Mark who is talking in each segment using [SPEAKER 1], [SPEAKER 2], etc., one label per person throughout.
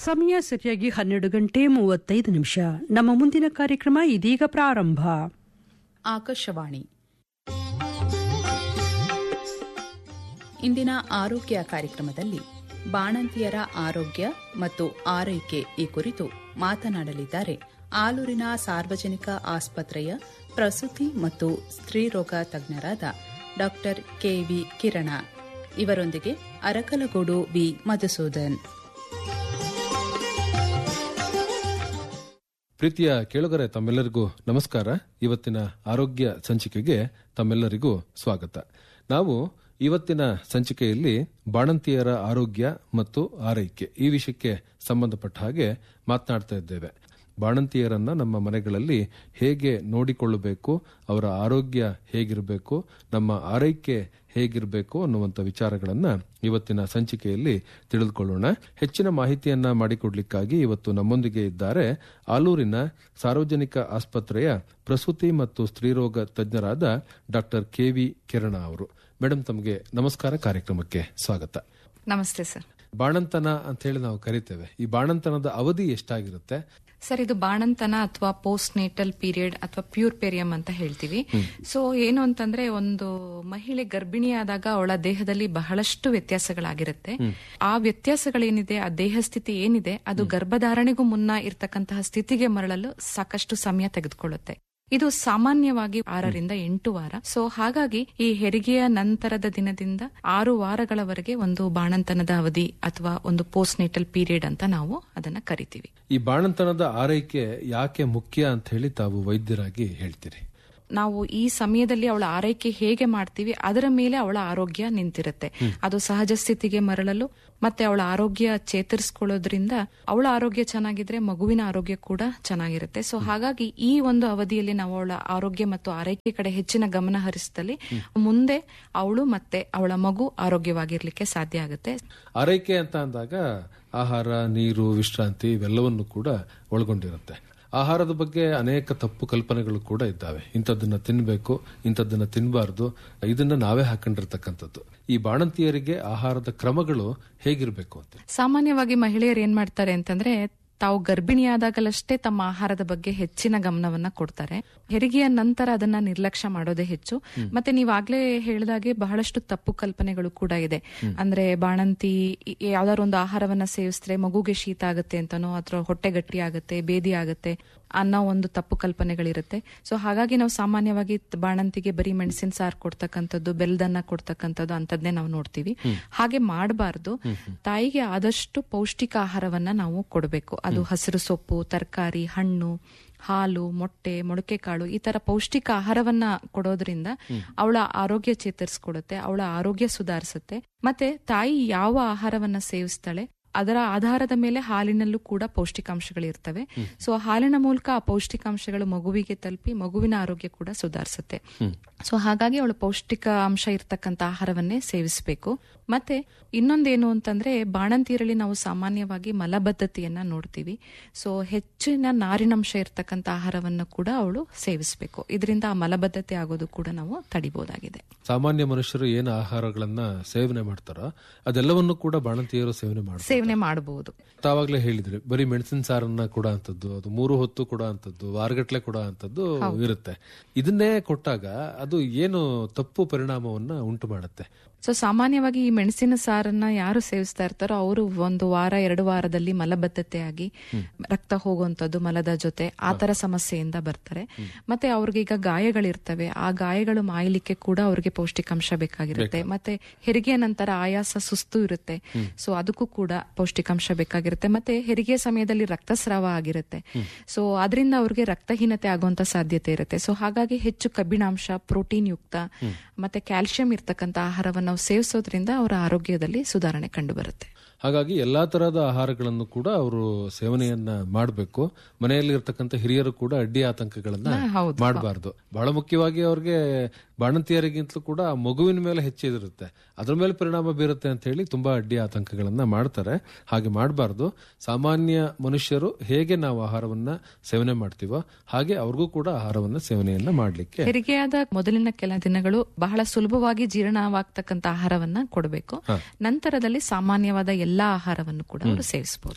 [SPEAKER 1] ಸಮಯ ಸರಿಯಾಗಿ ಹನ್ನೆರಡು ಗಂಟೆ ಮೂವತ್ತೈದು ನಿಮಿಷ ನಮ್ಮ ಮುಂದಿನ ಕಾರ್ಯಕ್ರಮ ಇದೀಗ ಪ್ರಾರಂಭ
[SPEAKER 2] ಆಕಾಶವಾಣಿ ಇಂದಿನ ಆರೋಗ್ಯ ಕಾರ್ಯಕ್ರಮದಲ್ಲಿ ಬಾಣಂತಿಯರ ಆರೋಗ್ಯ ಮತ್ತು ಆರೈಕೆ ಈ ಕುರಿತು ಮಾತನಾಡಲಿದ್ದಾರೆ ಆಲೂರಿನ ಸಾರ್ವಜನಿಕ ಆಸ್ಪತ್ರೆಯ ಪ್ರಸೂತಿ ಮತ್ತು ಸ್ತ್ರೀರೋಗ ತಜ್ಞರಾದ ಡಾಕ್ಟರ್ ಕೆವಿ ಕಿರಣ ಇವರೊಂದಿಗೆ ಅರಕಲಗೂಡು ವಿ ಮಧುಸೂದನ್
[SPEAKER 3] ಪ್ರೀತಿಯ ಕೇಳುಗರೆ ತಮ್ಮೆಲ್ಲರಿಗೂ ನಮಸ್ಕಾರ ಇವತ್ತಿನ ಆರೋಗ್ಯ ಸಂಚಿಕೆಗೆ ತಮ್ಮೆಲ್ಲರಿಗೂ ಸ್ವಾಗತ ನಾವು ಇವತ್ತಿನ ಸಂಚಿಕೆಯಲ್ಲಿ ಬಾಣಂತಿಯರ ಆರೋಗ್ಯ ಮತ್ತು ಆರೈಕೆ ಈ ವಿಷಯಕ್ಕೆ ಸಂಬಂಧಪಟ್ಟ ಹಾಗೆ ಮಾತನಾಡ್ತಾ ಇದ್ದೇವೆ ಬಾಣಂತಿಯರನ್ನ ನಮ್ಮ ಮನೆಗಳಲ್ಲಿ ಹೇಗೆ ನೋಡಿಕೊಳ್ಳಬೇಕು ಅವರ ಆರೋಗ್ಯ ಹೇಗಿರಬೇಕು ನಮ್ಮ ಆರೈಕೆ ಹೇಗಿರಬೇಕು ಅನ್ನುವಂಥ ವಿಚಾರಗಳನ್ನ ಇವತ್ತಿನ ಸಂಚಿಕೆಯಲ್ಲಿ ತಿಳಿದುಕೊಳ್ಳೋಣ ಹೆಚ್ಚಿನ ಮಾಹಿತಿಯನ್ನ ಮಾಡಿಕೊಡ್ಲಿಕ್ಕಾಗಿ ಇವತ್ತು ನಮ್ಮೊಂದಿಗೆ ಇದ್ದಾರೆ ಆಲೂರಿನ ಸಾರ್ವಜನಿಕ ಆಸ್ಪತ್ರೆಯ ಪ್ರಸೂತಿ ಮತ್ತು ಸ್ತ್ರೀರೋಗ ತಜ್ಞರಾದ ಡಾಕ್ಟರ್ ಕೆವಿ ಕಿರಣ ಅವರು ಮೇಡಮ್ ತಮಗೆ ನಮಸ್ಕಾರ ಕಾರ್ಯಕ್ರಮಕ್ಕೆ ಸ್ವಾಗತ
[SPEAKER 4] ನಮಸ್ತೆ ಸರ್
[SPEAKER 3] ಬಾಣಂತನ ಅಂತ ಹೇಳಿ ನಾವು ಕರಿತೇವೆ ಈ ಬಾಣಂತನದ ಅವಧಿ ಎಷ್ಟಾಗಿರುತ್ತೆ
[SPEAKER 4] ಸರ್ ಇದು ಬಾಣಂತನ ಅಥವಾ ಪೋಸ್ಟ್ ನೇಟಲ್ ಪೀರಿಯಡ್ ಅಥವಾ ಪ್ಯೂರ್ ಪೆರಿಯಂ ಅಂತ ಹೇಳ್ತೀವಿ ಸೊ ಏನು ಅಂತಂದ್ರೆ ಒಂದು ಮಹಿಳೆ ಗರ್ಭಿಣಿಯಾದಾಗ ಅವಳ ದೇಹದಲ್ಲಿ ಬಹಳಷ್ಟು ವ್ಯತ್ಯಾಸಗಳಾಗಿರುತ್ತೆ ಆ ವ್ಯತ್ಯಾಸಗಳೇನಿದೆ ಆ ದೇಹ ಸ್ಥಿತಿ ಏನಿದೆ ಅದು ಗರ್ಭಧಾರಣೆಗೂ ಮುನ್ನ ಇರ್ತಕ್ಕಂತಹ ಸ್ಥಿತಿಗೆ ಮರಳಲು ಸಾಕಷ್ಟು ಸಮಯ ತೆಗೆದುಕೊಳ್ಳುತ್ತೆ ಇದು ಸಾಮಾನ್ಯವಾಗಿ ಆರರಿಂದ ಎಂಟು ವಾರ ಸೊ ಹಾಗಾಗಿ ಈ ಹೆರಿಗೆಯ ನಂತರದ ದಿನದಿಂದ ಆರು ವಾರಗಳವರೆಗೆ ಒಂದು ಬಾಣಂತನದ ಅವಧಿ ಅಥವಾ ಒಂದು ಪೋಸ್ಟ್ ನೇಟಲ್ ಪೀರಿಯಡ್ ಅಂತ ನಾವು ಅದನ್ನ ಕರಿತೀವಿ
[SPEAKER 3] ಈ ಬಾಣಂತನದ ಆರೈಕೆ ಯಾಕೆ ಮುಖ್ಯ ಅಂತ ಹೇಳಿ ತಾವು ವೈದ್ಯರಾಗಿ ಹೇಳ್ತೀರಿ
[SPEAKER 4] ನಾವು ಈ ಸಮಯದಲ್ಲಿ ಅವಳ ಆರೈಕೆ ಹೇಗೆ ಮಾಡ್ತೀವಿ ಅದರ ಮೇಲೆ ಅವಳ ಆರೋಗ್ಯ ನಿಂತಿರುತ್ತೆ ಅದು ಸಹಜ ಸ್ಥಿತಿಗೆ ಮರಳಲು ಮತ್ತೆ ಅವಳ ಆರೋಗ್ಯ ಚೇತರಿಸ್ಕೊಳ್ಳೋದ್ರಿಂದ ಅವಳ ಆರೋಗ್ಯ ಚೆನ್ನಾಗಿದ್ರೆ ಮಗುವಿನ ಆರೋಗ್ಯ ಕೂಡ ಚೆನ್ನಾಗಿರುತ್ತೆ ಸೊ ಹಾಗಾಗಿ ಈ ಒಂದು ಅವಧಿಯಲ್ಲಿ ನಾವು ಅವಳ ಆರೋಗ್ಯ ಮತ್ತು ಆರೈಕೆ ಕಡೆ ಹೆಚ್ಚಿನ ಗಮನ ಹರಿಸಿದಲ್ಲಿ ಮುಂದೆ ಅವಳು ಮತ್ತೆ ಅವಳ ಮಗು ಆರೋಗ್ಯವಾಗಿರ್ಲಿಕ್ಕೆ ಸಾಧ್ಯ ಆಗುತ್ತೆ
[SPEAKER 3] ಆರೈಕೆ ಅಂತ ಅಂದಾಗ ಆಹಾರ ನೀರು ವಿಶ್ರಾಂತಿ ಇವೆಲ್ಲವನ್ನು ಕೂಡ ಒಳಗೊಂಡಿರುತ್ತೆ ಆಹಾರದ ಬಗ್ಗೆ ಅನೇಕ ತಪ್ಪು ಕಲ್ಪನೆಗಳು ಕೂಡ ಇದ್ದಾವೆ ಇಂಥದ್ದನ್ನ ತಿನ್ಬೇಕು ಇಂಥದ್ದನ್ನ ತಿನ್ನಬಾರ್ದು ಇದನ್ನ ನಾವೇ ಹಾಕೊಂಡಿರ್ತಕ್ಕಂಥದ್ದು ಈ ಬಾಣಂತಿಯರಿಗೆ ಆಹಾರದ ಕ್ರಮಗಳು ಹೇಗಿರಬೇಕು ಅಂತ
[SPEAKER 4] ಸಾಮಾನ್ಯವಾಗಿ ಮಹಿಳೆಯರು ಏನ್ ಮಾಡ್ತಾರೆ ಅಂತಂದ್ರೆ ತಾವು ಗರ್ಭಿಣಿಯಾದಾಗಲಷ್ಟೇ ತಮ್ಮ ಆಹಾರದ ಬಗ್ಗೆ ಹೆಚ್ಚಿನ ಗಮನವನ್ನ ಕೊಡ್ತಾರೆ ಹೆರಿಗೆಯ ನಂತರ ಅದನ್ನ ನಿರ್ಲಕ್ಷ್ಯ ಮಾಡೋದೇ ಹೆಚ್ಚು ಮತ್ತೆ ನೀವಾಗ್ಲೇ ಹೇಳಿದಾಗೆ ಬಹಳಷ್ಟು ತಪ್ಪು ಕಲ್ಪನೆಗಳು ಕೂಡ ಇದೆ ಅಂದ್ರೆ ಬಾಣಂತಿ ಯಾವ್ದಾದ್ರು ಒಂದು ಆಹಾರವನ್ನ ಸೇವಿಸಿದ್ರೆ ಮಗುಗೆ ಶೀತ ಆಗುತ್ತೆ ಅಂತನೋ ಅಥವಾ ಹೊಟ್ಟೆ ಗಟ್ಟಿ ಆಗುತ್ತೆ ಬೇದಿ ಆಗುತ್ತೆ ಅನ್ನೋ ಒಂದು ತಪ್ಪು ಕಲ್ಪನೆಗಳಿರುತ್ತೆ ಸೊ ಹಾಗಾಗಿ ನಾವು ಸಾಮಾನ್ಯವಾಗಿ ಬಾಣಂತಿಗೆ ಬರೀ ಮೆಣಸಿನ ಸಾರು ಕೊಡ್ತಕ್ಕಂಥದ್ದು ಬೆಲ್ಲದನ್ನ ಕೊಡ್ತಕ್ಕಂಥದ್ದು ಅಂತದ್ನೇ ನಾವು ನೋಡ್ತೀವಿ ಹಾಗೆ ಮಾಡಬಾರ್ದು ತಾಯಿಗೆ ಆದಷ್ಟು ಪೌಷ್ಟಿಕ ಆಹಾರವನ್ನ ನಾವು ಕೊಡಬೇಕು ಅದು ಹಸಿರು ಸೊಪ್ಪು ತರಕಾರಿ ಹಣ್ಣು ಹಾಲು ಮೊಟ್ಟೆ ಮೊಳಕೆ ಕಾಳು ಈ ತರ ಪೌಷ್ಟಿಕ ಆಹಾರವನ್ನ ಕೊಡೋದ್ರಿಂದ ಅವಳ ಆರೋಗ್ಯ ಚೇತರಿಸ್ಕೊಡುತ್ತೆ ಅವಳ ಆರೋಗ್ಯ ಸುಧಾರಿಸುತ್ತೆ ಮತ್ತೆ ತಾಯಿ ಯಾವ ಆಹಾರವನ್ನ ಸೇವಿಸ್ತಾಳೆ ಅದರ ಆಧಾರದ ಮೇಲೆ ಹಾಲಿನಲ್ಲೂ ಕೂಡ ಪೌಷ್ಟಿಕಾಂಶಗಳಿರ್ತವೆ ಸೊ ಹಾಲಿನ ಮೂಲಕ ಆ ಪೌಷ್ಟಿಕಾಂಶಗಳು ಮಗುವಿಗೆ ತಲುಪಿ ಮಗುವಿನ ಆರೋಗ್ಯ ಕೂಡ ಸುಧಾರಿಸುತ್ತೆ ಸೊ ಹಾಗಾಗಿ ಅವಳು ಪೌಷ್ಟಿಕ ಅಂಶ ಇರ್ತಕ್ಕಂಥ ಆಹಾರವನ್ನೇ ಸೇವಿಸಬೇಕು ಮತ್ತೆ ಇನ್ನೊಂದೇನು ಅಂತಂದ್ರೆ ಬಾಣಂತಿಯರಲ್ಲಿ ನಾವು ಸಾಮಾನ್ಯವಾಗಿ ಮಲಬದ್ಧತೆಯನ್ನ ನೋಡ್ತೀವಿ ಸೊ ಹೆಚ್ಚಿನ ನಾರಿನಂಶ ಇರ್ತಕ್ಕಂಥ ಆಹಾರವನ್ನು ಕೂಡ ಅವಳು ಸೇವಿಸಬೇಕು ಇದರಿಂದ ಆ ಮಲಬದ್ಧತೆ ಆಗೋದು ಕೂಡ ನಾವು ತಡಿಬಹುದಾಗಿದೆ
[SPEAKER 3] ಸಾಮಾನ್ಯ ಮನುಷ್ಯರು ಏನು ಆಹಾರಗಳನ್ನ ಸೇವನೆ ಮಾಡ್ತಾರೋ ಅದೆಲ್ಲವನ್ನು ಕೂಡ ಬಾಣಂತಿಯರು ಸೇವನೆ ಮಾಡ್ತಾರೆ
[SPEAKER 4] ಸೇವನೆ ಮಾಡಬಹುದು
[SPEAKER 3] ತಾವಾಗ್ಲೇ ಹೇಳಿದ್ರಿ ಬರೀ ಮೆಣಸಿನ ಸಾರನ್ನ ಕೊಡ ಅಂತದ್ದು ಅದು ಮೂರು ಹೊತ್ತು ಕೊಡ ಅಂತದ್ದು ವಾರಗಟ್ಲೆ ಕೊಡ ಅಂತದ್ದು ಇರುತ್ತೆ ಇದನ್ನೇ ಕೊಟ್ಟಾಗ ಅದು ಏನು ತಪ್ಪು ಪರಿಣಾಮವನ್ನ ಉಂಟು ಮಾಡುತ್ತೆ
[SPEAKER 4] ಸೊ ಸಾಮಾನ್ಯವಾಗಿ ಈ ಮೆಣಸಿನ ಸಾರನ್ನ ಯಾರು ಸೇವಿಸ್ತಾ ಇರ್ತಾರೋ ಅವರು ಒಂದು ವಾರ ಎರಡು ವಾರದಲ್ಲಿ ಮಲಬದ್ಧತೆ ಆಗಿ ರಕ್ತ ಹೋಗುವಂತದ್ದು ಮಲದ ಜೊತೆ ಆ ತರ ಸಮಸ್ಯೆಯಿಂದ ಬರ್ತಾರೆ ಮತ್ತೆ ಅವ್ರಿಗೆ ಈಗ ಗಾಯಗಳಿರ್ತವೆ ಆ ಗಾಯಗಳು ಮಾಯಲಿಕ್ಕೆ ಕೂಡ ಅವ್ರಿಗೆ ಪೌಷ್ಟಿಕಾಂಶ ಬೇಕಾಗಿರುತ್ತೆ ಮತ್ತೆ ಹೆರಿಗೆಯ ನಂತರ ಆಯಾಸ ಸುಸ್ತು ಇರುತ್ತೆ ಸೊ ಅದಕ್ಕೂ ಕೂಡ ಪೌಷ್ಟಿಕಾಂಶ ಬೇಕಾಗಿರುತ್ತೆ ಮತ್ತೆ ಹೆರಿಗೆ ಸಮಯದಲ್ಲಿ ರಕ್ತಸ್ರಾವ ಆಗಿರುತ್ತೆ ಸೊ ಅದರಿಂದ ಅವ್ರಿಗೆ ರಕ್ತಹೀನತೆ ಆಗುವಂತ ಸಾಧ್ಯತೆ ಇರುತ್ತೆ ಸೊ ಹಾಗಾಗಿ ಹೆಚ್ಚು ಕಬ್ಬಿಣಾಂಶ ಪ್ರೋಟೀನ್ ಯುಕ್ತ ಮತ್ತೆ ಕ್ಯಾಲ್ಸಿಯಂ ಇರ್ತಕ್ಕಂಥ ಆಹಾರವನ್ನು ನಾವು ಸೇವಿಸೋದ್ರಿಂದ ಅವರ ಆರೋಗ್ಯದಲ್ಲಿ ಸುಧಾರಣೆ ಕಂಡು ಬರುತ್ತೆ
[SPEAKER 3] ಹಾಗಾಗಿ ಎಲ್ಲಾ ತರಹದ ಆಹಾರಗಳನ್ನು ಕೂಡ ಅವರು ಸೇವನೆಯನ್ನ ಮಾಡಬೇಕು ಮನೆಯಲ್ಲಿ ಇರ್ತಕ್ಕಂಥ ಹಿರಿಯರು ಕೂಡ ಅಡ್ಡಿ ಆತಂಕಗಳನ್ನ ಮಾಡಬಾರ್ದು ಬಹಳ ಮುಖ್ಯವಾಗಿ ಅವ್ರಿಗೆ ಬಾಣಂತಿಯರಿಗಿಂತಲೂ ಕೂಡ ಆ ಮಗುವಿನ ಮೇಲೆ ಹೆಚ್ಚಿದಿರುತ್ತೆ ಅದ್ರ ಮೇಲೆ ಪರಿಣಾಮ ಬೀರುತ್ತೆ ಅಂತ ಹೇಳಿ ತುಂಬಾ ಅಡ್ಡಿ ಆತಂಕಗಳನ್ನ ಮಾಡ್ತಾರೆ ಹಾಗೆ ಮಾಡಬಾರ್ದು ಸಾಮಾನ್ಯ ಮನುಷ್ಯರು ಹೇಗೆ ನಾವು ಆಹಾರವನ್ನ ಸೇವನೆ ಮಾಡ್ತೀವೋ ಹಾಗೆ ಅವ್ರಿಗೂ ಕೂಡ ಆಹಾರವನ್ನ ಸೇವನೆಯನ್ನ ಮಾಡ್ಲಿಕ್ಕೆ
[SPEAKER 4] ಹೆರಿಗೆಯಾದ ಮೊದಲಿನ ಕೆಲ ದಿನಗಳು ಬಹಳ ಸುಲಭವಾಗಿ ಜೀರ್ಣವಾಗ್ತಕ್ಕಂಥ ಆಹಾರವನ್ನ ಕೊಡಬೇಕು ನಂತರದಲ್ಲಿ ಸಾಮಾನ್ಯವಾದ ಎಲ್ಲಾ ಆಹಾರವನ್ನು ಕೂಡ ಅವರು ಸೇವಿಸಬಹುದು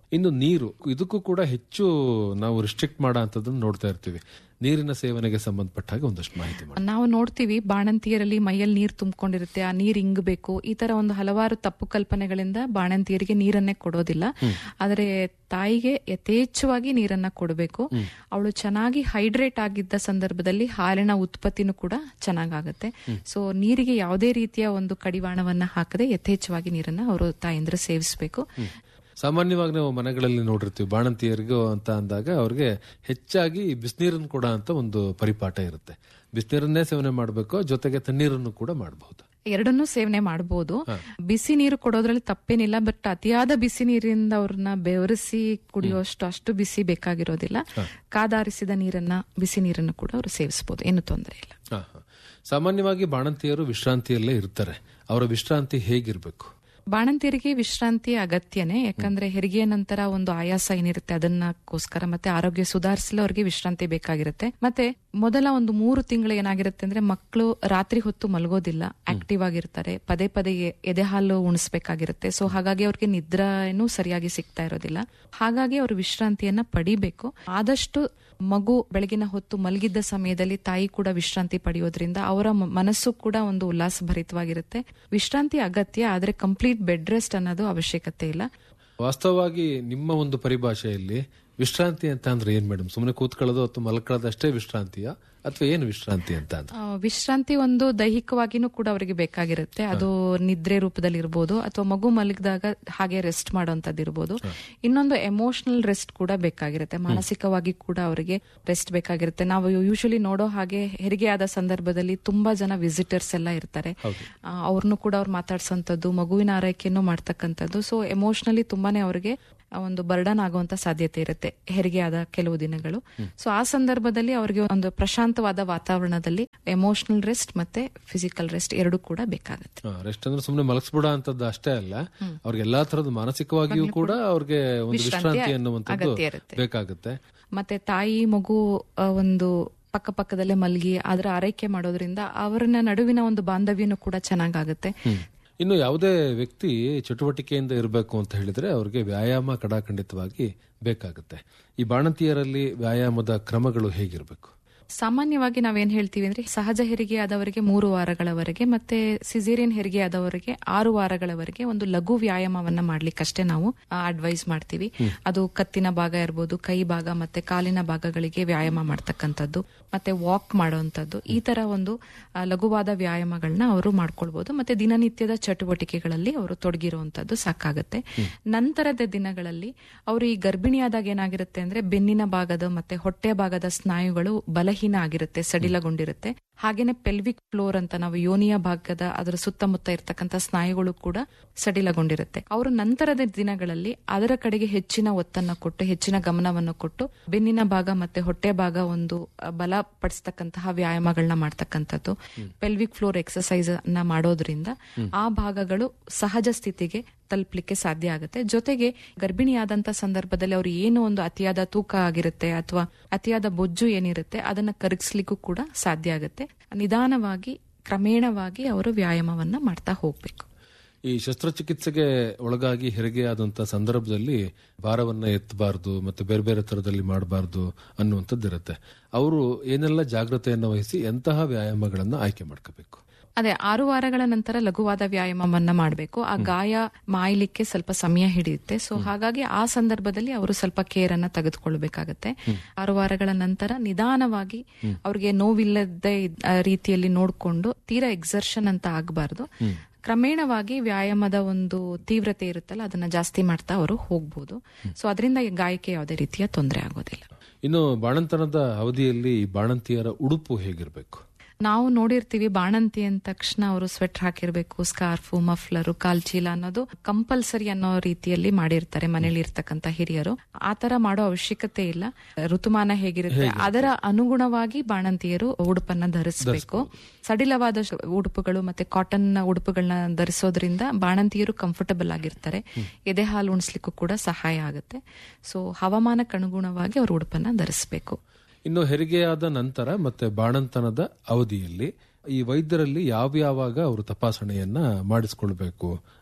[SPEAKER 3] ಇನ್ನು ನೀರು ಇದಕ್ಕೂ ಕೂಡ ಹೆಚ್ಚು ನಾವು ರಿಸ್ಟ್ರಿಕ್ಟ್ ಮಾಡೋ ಅಂತದನ್ನ ನೋಡ್ತಾ ಇರ್ತೀವಿ ನೀರಿನ ಸೇವನೆಗೆ ಸಂಬಂಧಪಟ್ಟ ಹಾಗೆ ಒಂದಷ್ಟು ಮಾಹಿತಿ ಮಾಡಿ
[SPEAKER 4] ನಾವು ನೋಡ್ತೀವಿ ಬಾಣಂತಿಯರಲ್ಲಿ ಮೈಯಲ್ಲಿ ನೀರು ತುಂಬಿಕೊಂಡಿರುತ್ತೆ ಆ ನೀರ್ ಇಂಗಬೇಕು ಈ ತರ ಒಂದು ಹಲವಾರು ತಪ್ಪು ಕಲ್ಪನೆಗಳಿಂದ ಬಾಣಂತಿಯರಿಗೆ ನೀರನ್ನೇ ಕೊಡೋದಿಲ್ಲ ಆದರೆ ತಾಯಿಗೆ ಯಥೇಚ್ಛವಾಗಿ ನೀರನ್ನ ಕೊಡಬೇಕು ಅವಳು ಚೆನ್ನಾಗಿ ಹೈಡ್ರೇಟ್ ಆಗಿದ್ದ ಸಂದರ್ಭದಲ್ಲಿ ಹಾಲಿನ ಉತ್ಪತ್ತಿನೂ ಕೂಡ ಚೆನ್ನಾಗಾಗುತ್ತೆ ಸೊ ನೀರಿಗೆ ಯಾವುದೇ ರೀತಿಯ ಒಂದು ಕಡಿವಾಣವನ್ನ ಹಾಕದೆ ಯಥೇಚ್ಛವಾಗಿ ನೀರನ್ನ ಅವರು ತಾಯಂದ್ರ ಸೇವಿಸಬೇಕು
[SPEAKER 3] ಸಾಮಾನ್ಯವಾಗಿ ನಾವು ಮನೆಗಳಲ್ಲಿ ನೋಡಿರ್ತೀವಿ ಬಾಣಂತಿಯರಿಗೂ ಅಂತ ಅಂದಾಗ ಅವ್ರಿಗೆ ಹೆಚ್ಚಾಗಿ ಬಿಸಿನೀರನ್ನು ಕೊಡ ಅಂತ ಒಂದು ಪರಿಪಾಠ ಇರುತ್ತೆ ಬಿಸಿನೀರನ್ನೇ ಸೇವನೆ ಮಾಡಬೇಕು ಜೊತೆಗೆ ತಣ್ಣೀರನ್ನು ಕೂಡ ಮಾಡಬಹುದು
[SPEAKER 4] ಎರಡನ್ನೂ ಸೇವನೆ ಮಾಡಬಹುದು ಬಿಸಿ ನೀರು ಕೊಡೋದ್ರಲ್ಲಿ ತಪ್ಪೇನಿಲ್ಲ ಬಟ್ ಅತಿಯಾದ ಬಿಸಿ ನೀರಿಂದ ಅವ್ರನ್ನ ಬೆವರಿಸಿ ಕುಡಿಯೋಷ್ಟು ಅಷ್ಟು ಬಿಸಿ ಬೇಕಾಗಿರೋದಿಲ್ಲ ಕಾದಾರಿಸಿದ ನೀರನ್ನ ಬಿಸಿ ನೀರನ್ನು ಕೂಡ ಅವರು ಸೇವಿಸಬಹುದು ಏನು ತೊಂದರೆ ಇಲ್ಲ
[SPEAKER 3] ಹಾ, ಹಾ. ಸಾಮಾನ್ಯವಾಗಿ ಬಾಣಂತಿಯರು ವಿಶ್ರಾಂತಿಯಲ್ಲೇ ಇರ್ತಾರೆ ಅವರ ವಿಶ್ರಾಂತಿ ಹೇಗಿರ್ಬೇಕು
[SPEAKER 4] ಬಾಣಂತಿಯರಿಗೆ ವಿಶ್ರಾಂತಿ ಅಗತ್ಯನೇ ಯಾಕಂದ್ರೆ ಹೆರಿಗೆಯ ನಂತರ ಒಂದು ಆಯಾಸ ಏನಿರುತ್ತೆ ಅದನ್ನಕ್ಕೋಸ್ಕರ ಮತ್ತೆ ಆರೋಗ್ಯ ಸುಧಾರಿಸಲು ಅವರಿಗೆ ವಿಶ್ರಾಂತಿ ಬೇಕಾಗಿರುತ್ತೆ ಮತ್ತೆ ಮೊದಲ ಒಂದು ಮೂರು ತಿಂಗಳು ಏನಾಗಿರುತ್ತೆ ಅಂದ್ರೆ ಮಕ್ಕಳು ರಾತ್ರಿ ಹೊತ್ತು ಮಲಗೋದಿಲ್ಲ ಆಕ್ಟಿವ್ ಆಗಿರ್ತಾರೆ ಪದೇ ಪದೇ ಎ- ಎದೆ ಹಾಲು ಉಣಿಸ್ಬೇಕಾಗಿರುತ್ತೆ ಸೊ ಹಾಗಾಗಿ ಅವ್ರಿಗೆ ನಿದ್ರಾನು ಸರಿಯಾಗಿ ಸಿಗ್ತಾ ಇರೋದಿಲ್ಲ ಹಾಗಾಗಿ ಅವರು ವಿಶ್ರಾಂತಿಯನ್ನ ಪಡಿಬೇಕು ಆದಷ್ಟು ಮಗು ಬೆಳಗಿನ ಹೊತ್ತು ಮಲಗಿದ್ದ ಸಮಯದಲ್ಲಿ ತಾಯಿ ಕೂಡ ವಿಶ್ರಾಂತಿ ಪಡೆಯೋದ್ರಿಂದ ಅವರ ಮ- ಮನಸ್ಸು ಕೂಡ ಒಂದು ಉಲ್ಲಾಸಭರಿತವಾಗಿರುತ್ತೆ ವಿಶ್ರಾಂತಿ ಅಗತ್ಯ ಆದ್ರೆ ಕಂಪ್ಲೀಟ್ ಬೆಡ್ ರೆಸ್ಟ್ ಅನ್ನೋದು ಅವಶ್ಯಕತೆ ಇಲ್ಲ
[SPEAKER 3] ವಾಸ್ತವವಾಗಿ ನಿಮ್ಮ ಒಂದು ಪರಿಭಾಷೆಯಲ್ಲಿ ವಿಶ್ರಾಂತಿ ಅಂತ ಅಂದ್ರೆ ಏನ್ ಮೇಡಮ್ ಸುಮ್ಮನೆ ಕೂತ್ಕೊಳ್ಳೋದು ಅಥವಾ ಮಲ್ಕೊಳ್ಳೋದು ಅಷ್ಟೇ ವಿಶ್ರಾಂತಿಯ ಅಥವಾ ಏನು ವಿಶ್ರಾಂತಿ ಅಂತ ಅಂತ
[SPEAKER 4] ಆ, ವಿಶ್ರಾಂತಿ ಒಂದು ದೈಹಿಕವಾಗಿನೂ ಕೂಡ ಅವರಿಗೆ ಬೇಕಾಗಿರುತ್ತೆ ಅದು ನಿದ್ರೆ ರೂಪದಲ್ಲಿ ಇರ್ಬೋದು ಅಥವಾ ಮಗು ಮಲಗಿದಾಗ ಹಾಗೆ ರೆಸ್ಟ್ ಮಾಡುವಂತದ್ದು ಇರ್ಬೋದು ಇನ್ನೊಂದು ಎಮೋಷನಲ್ ರೆಸ್ಟ್ ಕೂಡ ಬೇಕಾಗಿರುತ್ತೆ ಮಾನಸಿಕವಾಗಿ ಕೂಡ ಅವರಿಗೆ ರೆಸ್ಟ್ ಬೇಕಾಗಿರುತ್ತೆ ನಾವು ಯೂಶಲಿ ನೋಡೋ ಹಾಗೆ ಹೆರಿಗೆ ಆದ ಸಂದರ್ಭದಲ್ಲಿ ತುಂಬಾ ಜನ ವಿಸಿಟರ್ಸ್ ಎಲ್ಲ ಇರ್ತಾರೆ ಅವ್ರನ್ನು ಕೂಡ ಅವ್ರು ಮಾತಾಡ್ಸೋಂಥದ್ದು ಮಗುವಿನ ಆರೈಕೆಯನ್ನು ಮಾಡ್ತಕ್ಕಂಥದ್ದು ಸೊ ಎಮೋಷನಲಿ ತುಂಬಾನೇ ಅವರಿಗೆ ಒಂದು ಬರ್ಡನ್ ಆಗುವಂತ ಸಾಧ್ಯತೆ ಇರುತ್ತೆ ಹೆರಿಗೆ ಆದ ಕೆಲವು ದಿನಗಳು ಸೊ ಆ ಸಂದರ್ಭದಲ್ಲಿ ಅವರಿಗೆ ಒಂದು ಪ್ರಶಾಂತವಾದ ವಾತಾವರಣದಲ್ಲಿ ಎಮೋಷನಲ್ ರೆಸ್ಟ್ ಮತ್ತೆ ಫಿಸಿಕಲ್ ರೆಸ್ಟ್ ಎರಡೂ ಕೂಡ ಬೇಕಾಗುತ್ತೆ
[SPEAKER 3] ರೆಸ್ಟ್ ಅಂದ್ರೆ ಸುಮ್ಮನೆ ಮಲಗಿಸ್ಬಿಡ ಅಂತದ್ದು ಅಷ್ಟೇ ಅಲ್ಲ ಅವ್ರಿಗೆ ಎಲ್ಲಾ ತರದ ಮಾನಸಿಕವಾಗಿಯೂ ಕೂಡ ಅವ್ರಿಗೆ ಒಂದು
[SPEAKER 4] ವಿಶ್ರಾಂತಿ
[SPEAKER 3] ವಿಶ್ರಾಂತಿ ಅನ್ನುವಂಥದ್ದು
[SPEAKER 4] ಅಗತ್ಯ ಇರುತ್ತೆ.
[SPEAKER 3] ಬೇಕಾಗುತ್ತೆ
[SPEAKER 4] ಮತ್ತೆ ತಾಯಿ ಮಗು ಆ, ಒಂದು ಪಕ್ಕ ಪಕ್ಕದಲ್ಲೇ ಮಲಗಿ ಅದರ ಆರೈಕೆ ಮಾಡೋದ್ರಿಂದ ಅವರನ್ನ ನಡುವಿನ ಒಂದು ಬಾಂಧವ್ಯನೂ ಕೂಡ ಚೆನ್ನಾಗಾಗುತ್ತೆ
[SPEAKER 3] ಇನ್ನು ಯಾವುದೇ ವ್ಯಕ್ತಿ ಚಟುವಟಿಕೆಯಿಂದ ಇರಬೇಕು ಅಂತ ಹೇಳಿದ್ರೆ ಅವ್ರಿಗೆ ವ್ಯಾಯಾಮ ಕಡಾಖಂಡಿತವಾಗಿ ಬೇಕಾಗುತ್ತೆ ಈ ಬಾಣಂತಿಯರಲ್ಲಿ ವ್ಯಾಯಾಮದ ಕ್ರಮಗಳು ಹೇಗಿರಬೇಕು
[SPEAKER 4] ಸಾಮಾನ್ಯವಾಗಿ ನಾವೇನ್ ಹೇಳ್ತೀವಿ ಅಂದ್ರೆ ಸಹಜ ಹೆರಿಗೆ ಆದವರಿಗೆ ಮೂರು ವಾರಗಳವರೆಗೆ ಮತ್ತೆ ಸಿಸೇರಿಯನ್ ಹೆರಿಗೆ ಆದವರಿಗೆ ಆರು ವಾರಗಳವರೆಗೆ ಒಂದು ಲಘು ವ್ಯಾಯಾಮವನ್ನ ಮಾಡ್ಲಿಕ್ಕಷ್ಟೇ ನಾವು ಅಡ್ವೈಸ್ ಮಾಡ್ತೀವಿ ಅದು ಕತ್ತಿನ ಭಾಗ ಇರ್ಬೋದು ಕೈ ಭಾಗ ಮತ್ತೆ ಕಾಲಿನ ಭಾಗಗಳಿಗೆ ವ್ಯಾಯಾಮ ಮಾಡ್ತಕ್ಕಂಥದ್ದು ಮತ್ತೆ ವಾಕ್ ಮಾಡುವಂತದ್ದು ಈ ತರ ಒಂದು ಆ, ಲಘುವಾದ ವ್ಯಾಯಾಮಗಳನ್ನ ಅವರು ಮಾಡ್ಕೊಳ್ಬಹುದು ಮತ್ತೆ ದಿನನಿತ್ಯದ ಚಟುವಟಿಕೆಗಳಲ್ಲಿ ಅವರು ತೊಡಗಿರುವಂತದ್ದು ಸಾಕಾಗುತ್ತೆ ನಂತರದ ದಿನಗಳಲ್ಲಿ ಅವರು ಈ ಗರ್ಭಿಣಿಯಾದಾಗ ಏನಾಗಿರುತ್ತೆ ಅಂದ್ರೆ ಬೆನ್ನಿನ ಭಾಗದ ಮತ್ತೆ ಹೊಟ್ಟೆ ಭಾಗದ ಸ್ನಾಯುಗಳು ಬಲಹೀನ ಆಗಿರುತ್ತೆ ಸಡಿಲಗೊಂಡಿರುತ್ತೆ ಹಾಗೇನೆ ಪೆಲ್ವಿಕ್ ಫ್ಲೋರ್ ಅಂತ ನಾವು ಯೋನಿಯ ಭಾಗದ ಅದರ ಸುತ್ತಮುತ್ತ ಇರ್ತಕ್ಕಂಥ ಸ್ನಾಯುಗಳು ಕೂಡ ಸಡಿಲಗೊಂಡಿರುತ್ತೆ ಅವರು ನಂತರದ ದಿನಗಳಲ್ಲಿ ಅದರ ಕಡೆಗೆ ಹೆಚ್ಚಿನ ಒತ್ತನ್ನ ಕೊಟ್ಟು ಹೆಚ್ಚಿನ ಗಮನವನ್ನು ಕೊಟ್ಟು ಬೆನ್ನಿನ ಭಾಗ ಮತ್ತೆ ಹೊಟ್ಟೆ ಭಾಗ ಒಂದು ಅ, ಬಲಪಡಿಸ್ತಕ್ಕಂತಹ ವ್ಯಾಯಾಮಗಳನ್ನ ಮಾಡ್ತಕ್ಕಂಥದ್ದು ಪೆಲ್ವಿಕ್ ಫ್ಲೋರ್ ಎಕ್ಸಸೈಸ್ ಅನ್ನ ಮಾಡೋದ್ರಿಂದ ಆ ಭಾಗಗಳು ಸಹಜ ಸ್ಥಿತಿಗೆ ತಲುಪಲಿಕ್ಕೆ ಸಾಧ್ಯ ಆಗುತ್ತೆ ಜೊತೆಗೆ ಗರ್ಭಿಣಿಯಾದಂತ ಸಂದರ್ಭದಲ್ಲಿ ಅವ್ರು ಏನು ಒಂದು ಅತಿಯಾದ ತೂಕ ಆಗಿರುತ್ತೆ ಅಥವಾ ಅತಿಯಾದ ಬೊಜ್ಜು ಏನಿರುತ್ತೆ ಅದನ್ನ ಕರಗಿಸ್ಲಿಕ್ಕೂ ಕೂಡ ಸಾಧ್ಯ ಆಗುತ್ತೆ ನಿಧಾನವಾಗಿ ಕ್ರಮೇಣವಾಗಿ ಅವರು ವ್ಯಾಯಾಮವನ್ನ ಮಾಡ್ತಾ ಹೋಗ್ಬೇಕು
[SPEAKER 3] ಈ ಶಸ್ತ್ರಚಿಕಿತ್ಸೆಗೆ ಒಳಗಾಗಿ ಹೆರಿಗೆ ಆದಂತ ಸಂದರ್ಭದಲ್ಲಿ ಭಾರವನ್ನ ಎತ್ತಬಾರದು ಮತ್ತೆ ಬೇರೆ ಬೇರೆ ತರದಲ್ಲಿ ಮಾಡಬಾರದು ಅನ್ನುವಂಥದ್ದು ಇರುತ್ತೆ ಅವರು ಏನೆಲ್ಲ ಜಾಗ್ರತೆಯನ್ನು ವಹಿಸಿ ಎಂತಹ ವ್ಯಾಯಾಮಗಳನ್ನ ಆಯ್ಕೆ ಮಾಡ್ಕೋಬೇಕು
[SPEAKER 4] ಅದೇ ಆರು ವಾರಗಳ ನಂತರ ಲಘುವಾದ ವ್ಯಾಯಾಮವನ್ನ ಮಾಡಬೇಕು ಆ ಗಾಯ ಮಾಯಲಿಕ್ಕೆ ಸ್ವಲ್ಪ ಸಮಯ ಹಿಡಿಯುತ್ತೆ ಸೊ ಹಾಗಾಗಿ ಆ ಸಂದರ್ಭದಲ್ಲಿ ಅವರು ಸ್ವಲ್ಪ ಕೇರ್ ಅನ್ನ ತೆಗೆದುಕೊಳ್ಬೇಕಾಗತ್ತೆ ಆರು ವಾರಗಳ ನಂತರ ನಿಧಾನವಾಗಿ ಅವ್ರಿಗೆ ನೋವಿಲ್ಲದೆ ಇದ್ದ ರೀತಿಯಲ್ಲಿ ನೋಡ್ಕೊಂಡು ತೀರಾ ಎಕ್ಸರ್ಷನ್ ಅಂತ ಆಗಬಾರ್ದು ಕ್ರಮೇಣವಾಗಿ ವ್ಯಾಯಾಮದ ಒಂದು ತೀವ್ರತೆ ಇರುತ್ತಲ್ಲ ಅದನ್ನ ಜಾಸ್ತಿ ಮಾಡ್ತಾ ಅವರು ಹೋಗ್ಬೋದು ಸೊ ಅದರಿಂದ ಗಾಯಕ್ಕೆ ಯಾವುದೇ ರೀತಿಯ ತೊಂದರೆ ಆಗೋದಿಲ್ಲ
[SPEAKER 3] ಇನ್ನು ಬಾಣಂತನದ ಅವಧಿಯಲ್ಲಿ ಈ ಬಾಣಂತಿಯರ ಉಡುಪು ಹೇಗಿರಬೇಕು
[SPEAKER 4] ನಾವು ನೋಡಿರ್ತೀವಿ ಬಾಣಂತಿ ಅಂದ ತಕ್ಷಣ ಅವರು ಸ್ವೆಟರ್ ಹಾಕಿರ್ಬೇಕು ಸ್ಕಾರ್ಫು ಮಫ್ಲರು ಕಾಲ್ಚೀಲ ಅನ್ನೋದು ಕಂಪಲ್ಸರಿ ಅನ್ನೋ ರೀತಿಯಲ್ಲಿ ಮಾಡಿರ್ತಾರೆ ಮನೇಲಿ ಇರ್ತಕ್ಕಂತ ಹಿರಿಯರು ಆತರ ಮಾಡೋ ಅವಶ್ಯಕತೆ ಇಲ್ಲ ಋತುಮಾನ ಹೇಗಿರುತ್ತೆ ಅದರ ಅನುಗುಣವಾಗಿ ಬಾಣಂತಿಯರು ಉಡುಪನ್ನ ಧರಿಸಬೇಕು ಸಡಿಲವಾದ ಶ- ಉಡುಪುಗಳು ಮತ್ತೆ ಕಾಟನ್ ಉಡುಪುಗಳನ್ನ ಧರಿಸೋದ್ರಿಂದ ಬಾಣಂತಿಯರು ಕಂಫರ್ಟಬಲ್ ಆಗಿರ್ತಾರೆ ಎದೆ ಹಾಲು ಉಣಿಸ್ಲಿಕ್ಕೂ ಕೂಡ ಸಹಾಯ ಆಗುತ್ತೆ ಸೊ ಹವಾಮಾನಕ್ಕೆ ಅನುಗುಣವಾಗಿ ಅವರು ಉಡುಪನ್ನ ಧರಿಸಬೇಕು
[SPEAKER 3] ಇನ್ನು ಹೆರಿಗೆಯಾದ ನಂತರ ಮತ್ತೆ ಬಾಣಂತನದ ಅವಧಿಯಲ್ಲಿ ಈ ವೈದ್ಯರಲ್ಲಿ ಯಾವ ಯಾವಾಗ ಅವರು ತಪಾಸಣೆಯನ್ನ ಮಾಡಿಸ್ಕೊಳ್ಬೇಕು